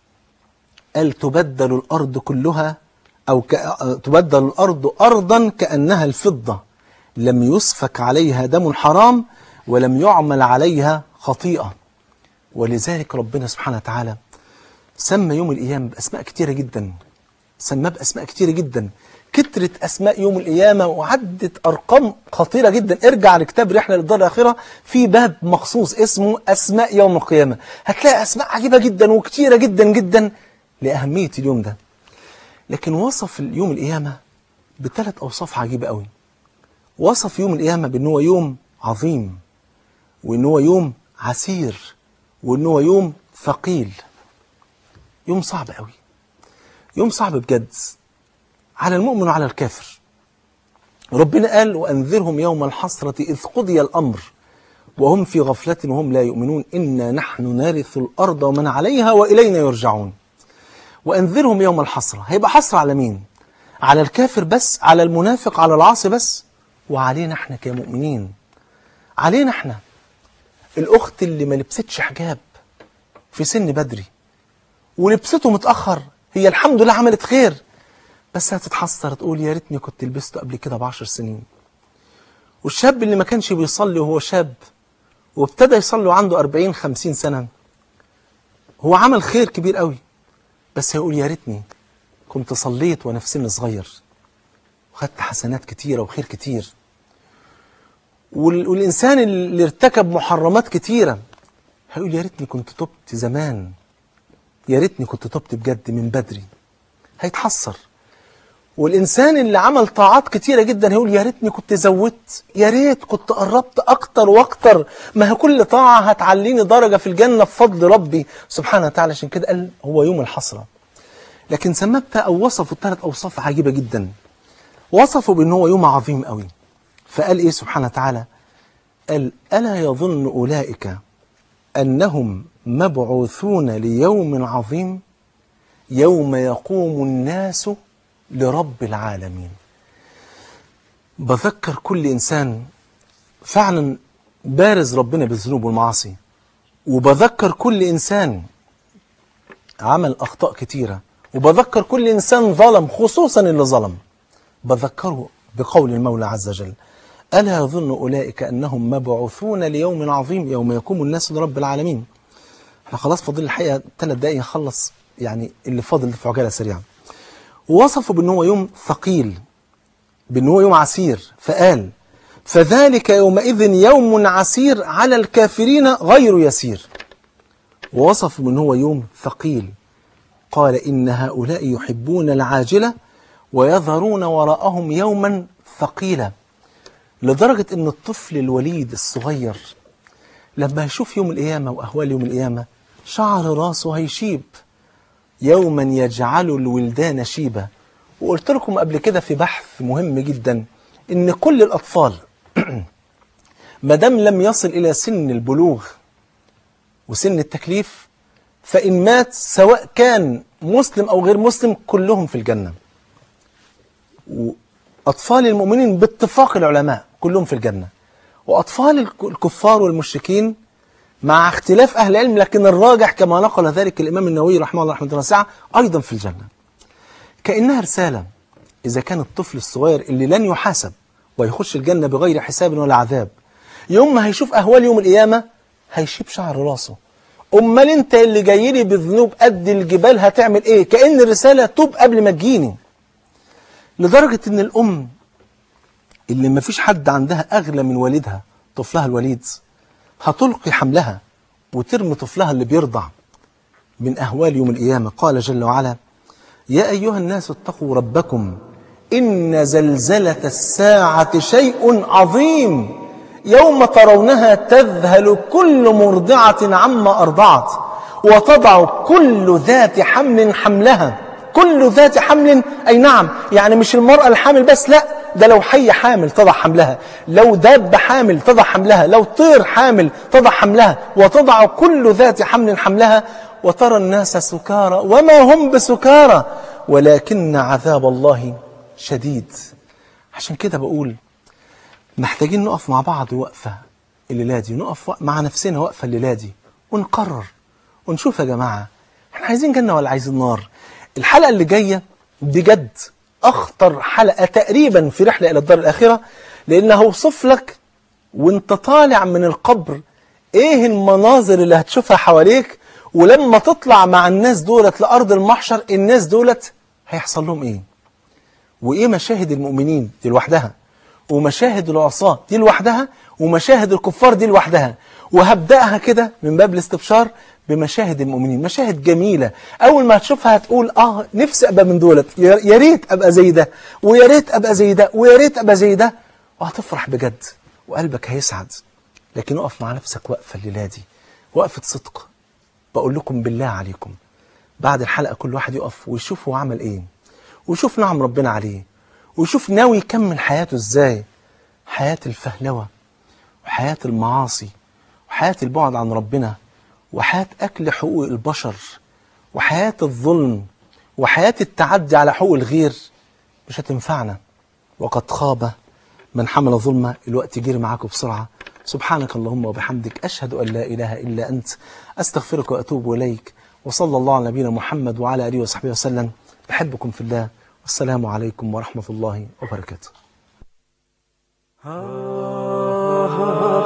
قال تبدل الأرض كلها أو ك... تبدل الأرض أرضا كأنها الفضة لم يسفك عليها دم حرام ولم يعمل عليها خطيئة ولذلك ربنا سبحانه وتعالى سمى يوم القيامة بأسماء كتيرة جدا سماه بأسماء كتيرة جدا كترة أسماء يوم القيامة وعدت أرقام خطيرة جدا ارجع لكتاب رحلة للدار الآخرة في باب مخصوص اسمه أسماء يوم القيامة هتلاقي أسماء عجيبة جدا وكتيرة جدا جدا لأهمية اليوم ده لكن وصف يوم القيامة بثلاث أوصاف عجيبة قوي وصف يوم القيامة بأنه هو يوم عظيم وأنه هو يوم عسير وأنه هو يوم ثقيل يوم صعب قوي يوم صعب بجد على المؤمن وعلى الكافر ربنا قال وأنذرهم يوم الحسرة إذ قضي الأمر وهم في غفلة وهم لا يؤمنون إنا نحن نرث الأرض ومن عليها وإلينا يرجعون وأنذرهم يوم الحسرة هيبقى حسرة على مين؟ على الكافر بس على المنافق على العاصي بس وعلينا احنا كمؤمنين علينا احنا الأخت اللي ما لبستش حجاب في سن بدري ولبسته متأخر هي الحمد لله عملت خير بس هتتحسر تقول يا ريتني كنت لبسته قبل كده بعشر سنين والشاب اللي ما كانش بيصلي وهو شاب وابتدى يصلي وعنده 40 50 سنة هو عمل خير كبير قوي بس هيقول يا ريتني كنت صليت وانا في سن صغير وخدت حسنات كتيرة وخير كتير وال- والإنسان اللي ارتكب محرمات كتيرة هيقول يا ريتني كنت تبت زمان يا ريتني كنت تبت بجد من بدري هيتحسر والإنسان اللي عمل طاعات كتيرة جدا هيقول يا ريتني كنت زودت يا ريت كنت قربت أكتر وأكتر ما هي كل طاعة هتعليني درجة في الجنة بفضل ربي سبحانه وتعالى عشان كده قال هو يوم الحسرة لكن سماه بقى أو وصفه الثلاث أوصاف عجيبة جدا وصفه بأن هو يوم عظيم قوي فقال إيه سبحانه وتعالى قال ألا يظن أولئك أنهم مبعوثون ليوم عظيم يوم يقوم الناس لرب العالمين بذكر كل إنسان فعلا بارز ربنا بالذنوب والمعاصي وبذكر كل إنسان عمل أخطاء كتيرة وبذكر كل إنسان ظلم خصوصا اللي ظلم بذكره بقول المولى عز وجل ألا يظن أولئك أنهم مبعوثون ليوم عظيم يوم يقوم الناس لرب العالمين احنا خلاص فاضل الحقيقة ثلاث دقايق نخلص يعني اللي فاضل في عجالة سريعة ووصفه بأنه هو يوم ثقيل بأنه هو يوم عسير فقال فذلك يومئذ يوم عسير على الكافرين غير يسير ووصف بأنه هو يوم ثقيل قال إن هؤلاء يحبون العاجلة ويظهرون وراءهم يوما ثقيلا لدرجة أن الطفل الوليد الصغير لما يشوف يوم القيامة وأهوال يوم القيامة شعر راسه هيشيب يوما يجعل الولدان شيبة وقلت لكم قبل كده في بحث مهم جدا ان كل الاطفال ما دام لم يصل الى سن البلوغ وسن التكليف فان مات سواء كان مسلم او غير مسلم كلهم في الجنه واطفال المؤمنين باتفاق العلماء كلهم في الجنه واطفال الك- الكفار والمشركين مع اختلاف اهل العلم لكن الراجح كما نقل ذلك الامام النووي رحمه الله رحمه الله واسعه ايضا في الجنه كانها رساله اذا كان الطفل الصغير اللي لن يحاسب ويخش الجنه بغير حساب ولا عذاب يوم ما هيشوف اهوال يوم القيامه هيشيب شعر راسه امال انت اللي جاي لي بذنوب قد الجبال هتعمل ايه كان الرساله توب قبل ما تجيني لدرجه ان الام اللي ما فيش حد عندها اغلى من والدها طفلها الوليد هتلقي حملها وترمي طفلها اللي بيرضع من أهوال يوم القيامة قال جل وعلا يا أيها الناس اتقوا ربكم إن زلزلة الساعة شيء عظيم يوم ترونها تذهل كل مرضعة عما أرضعت وتضع كل ذات حمل حملها كل ذات حمل أي نعم يعني مش المرأة الحامل بس لا ده لو حية حامل تضع حملها لو دابة حامل تضع حملها لو طير حامل تضع حملها وتضع كل ذات حمل حملها وترى الناس سكارى وما هم بسكارى ولكن عذاب الله شديد عشان كده بقول محتاجين نقف مع بعض وقفة الليلة دي نقف مع نفسنا وقفة الليلة دي ونقرر ونشوف يا جماعة احنا عايزين جنة ولا عايزين نار الحلقة اللي جاية بجد أخطر حلقة تقريبا في رحلة إلى الدار الآخرة لأن هوصف لك وانت طالع من القبر ايه المناظر اللي هتشوفها حواليك ولما تطلع مع الناس دولت لأرض المحشر الناس دولت هيحصل لهم ايه وايه مشاهد المؤمنين دي لوحدها ومشاهد العصاة دي لوحدها ومشاهد الكفار دي لوحدها وهبدأها كده من باب الاستبشار بمشاهد المؤمنين مشاهد جميلة أول ما هتشوفها هتقول آه نفسي أبقى من دولت يا يا ريت أبقى زي ده ويا ريت أبقى زي ده ويا ريت أبقى زي ده وهتفرح بجد وقلبك هيسعد لكن اقف مع نفسك وقفة الليلة دي وقفة صدق بقول لكم بالله عليكم بعد الحلقة كل واحد يقف ويشوف هو عمل ايه ويشوف نعم ربنا عليه ويشوف ناوي يكمل حياته ازاي حياة الفهلوة وحياة المعاصي وحياة البعد عن ربنا وحياة أكل حقوق البشر وحياة الظلم وحياة التعدي على حقوق الغير مش هتنفعنا وقد خاب من حمل ظلمة الوقت يجري معاكم بسرعة سبحانك اللهم وبحمدك أشهد أن لا إله إلا أنت أستغفرك وأتوب إليك وصلى الله على نبينا محمد وعلى آله وصحبه وسلم بحبكم في الله والسلام عليكم ورحمة الله وبركاته آه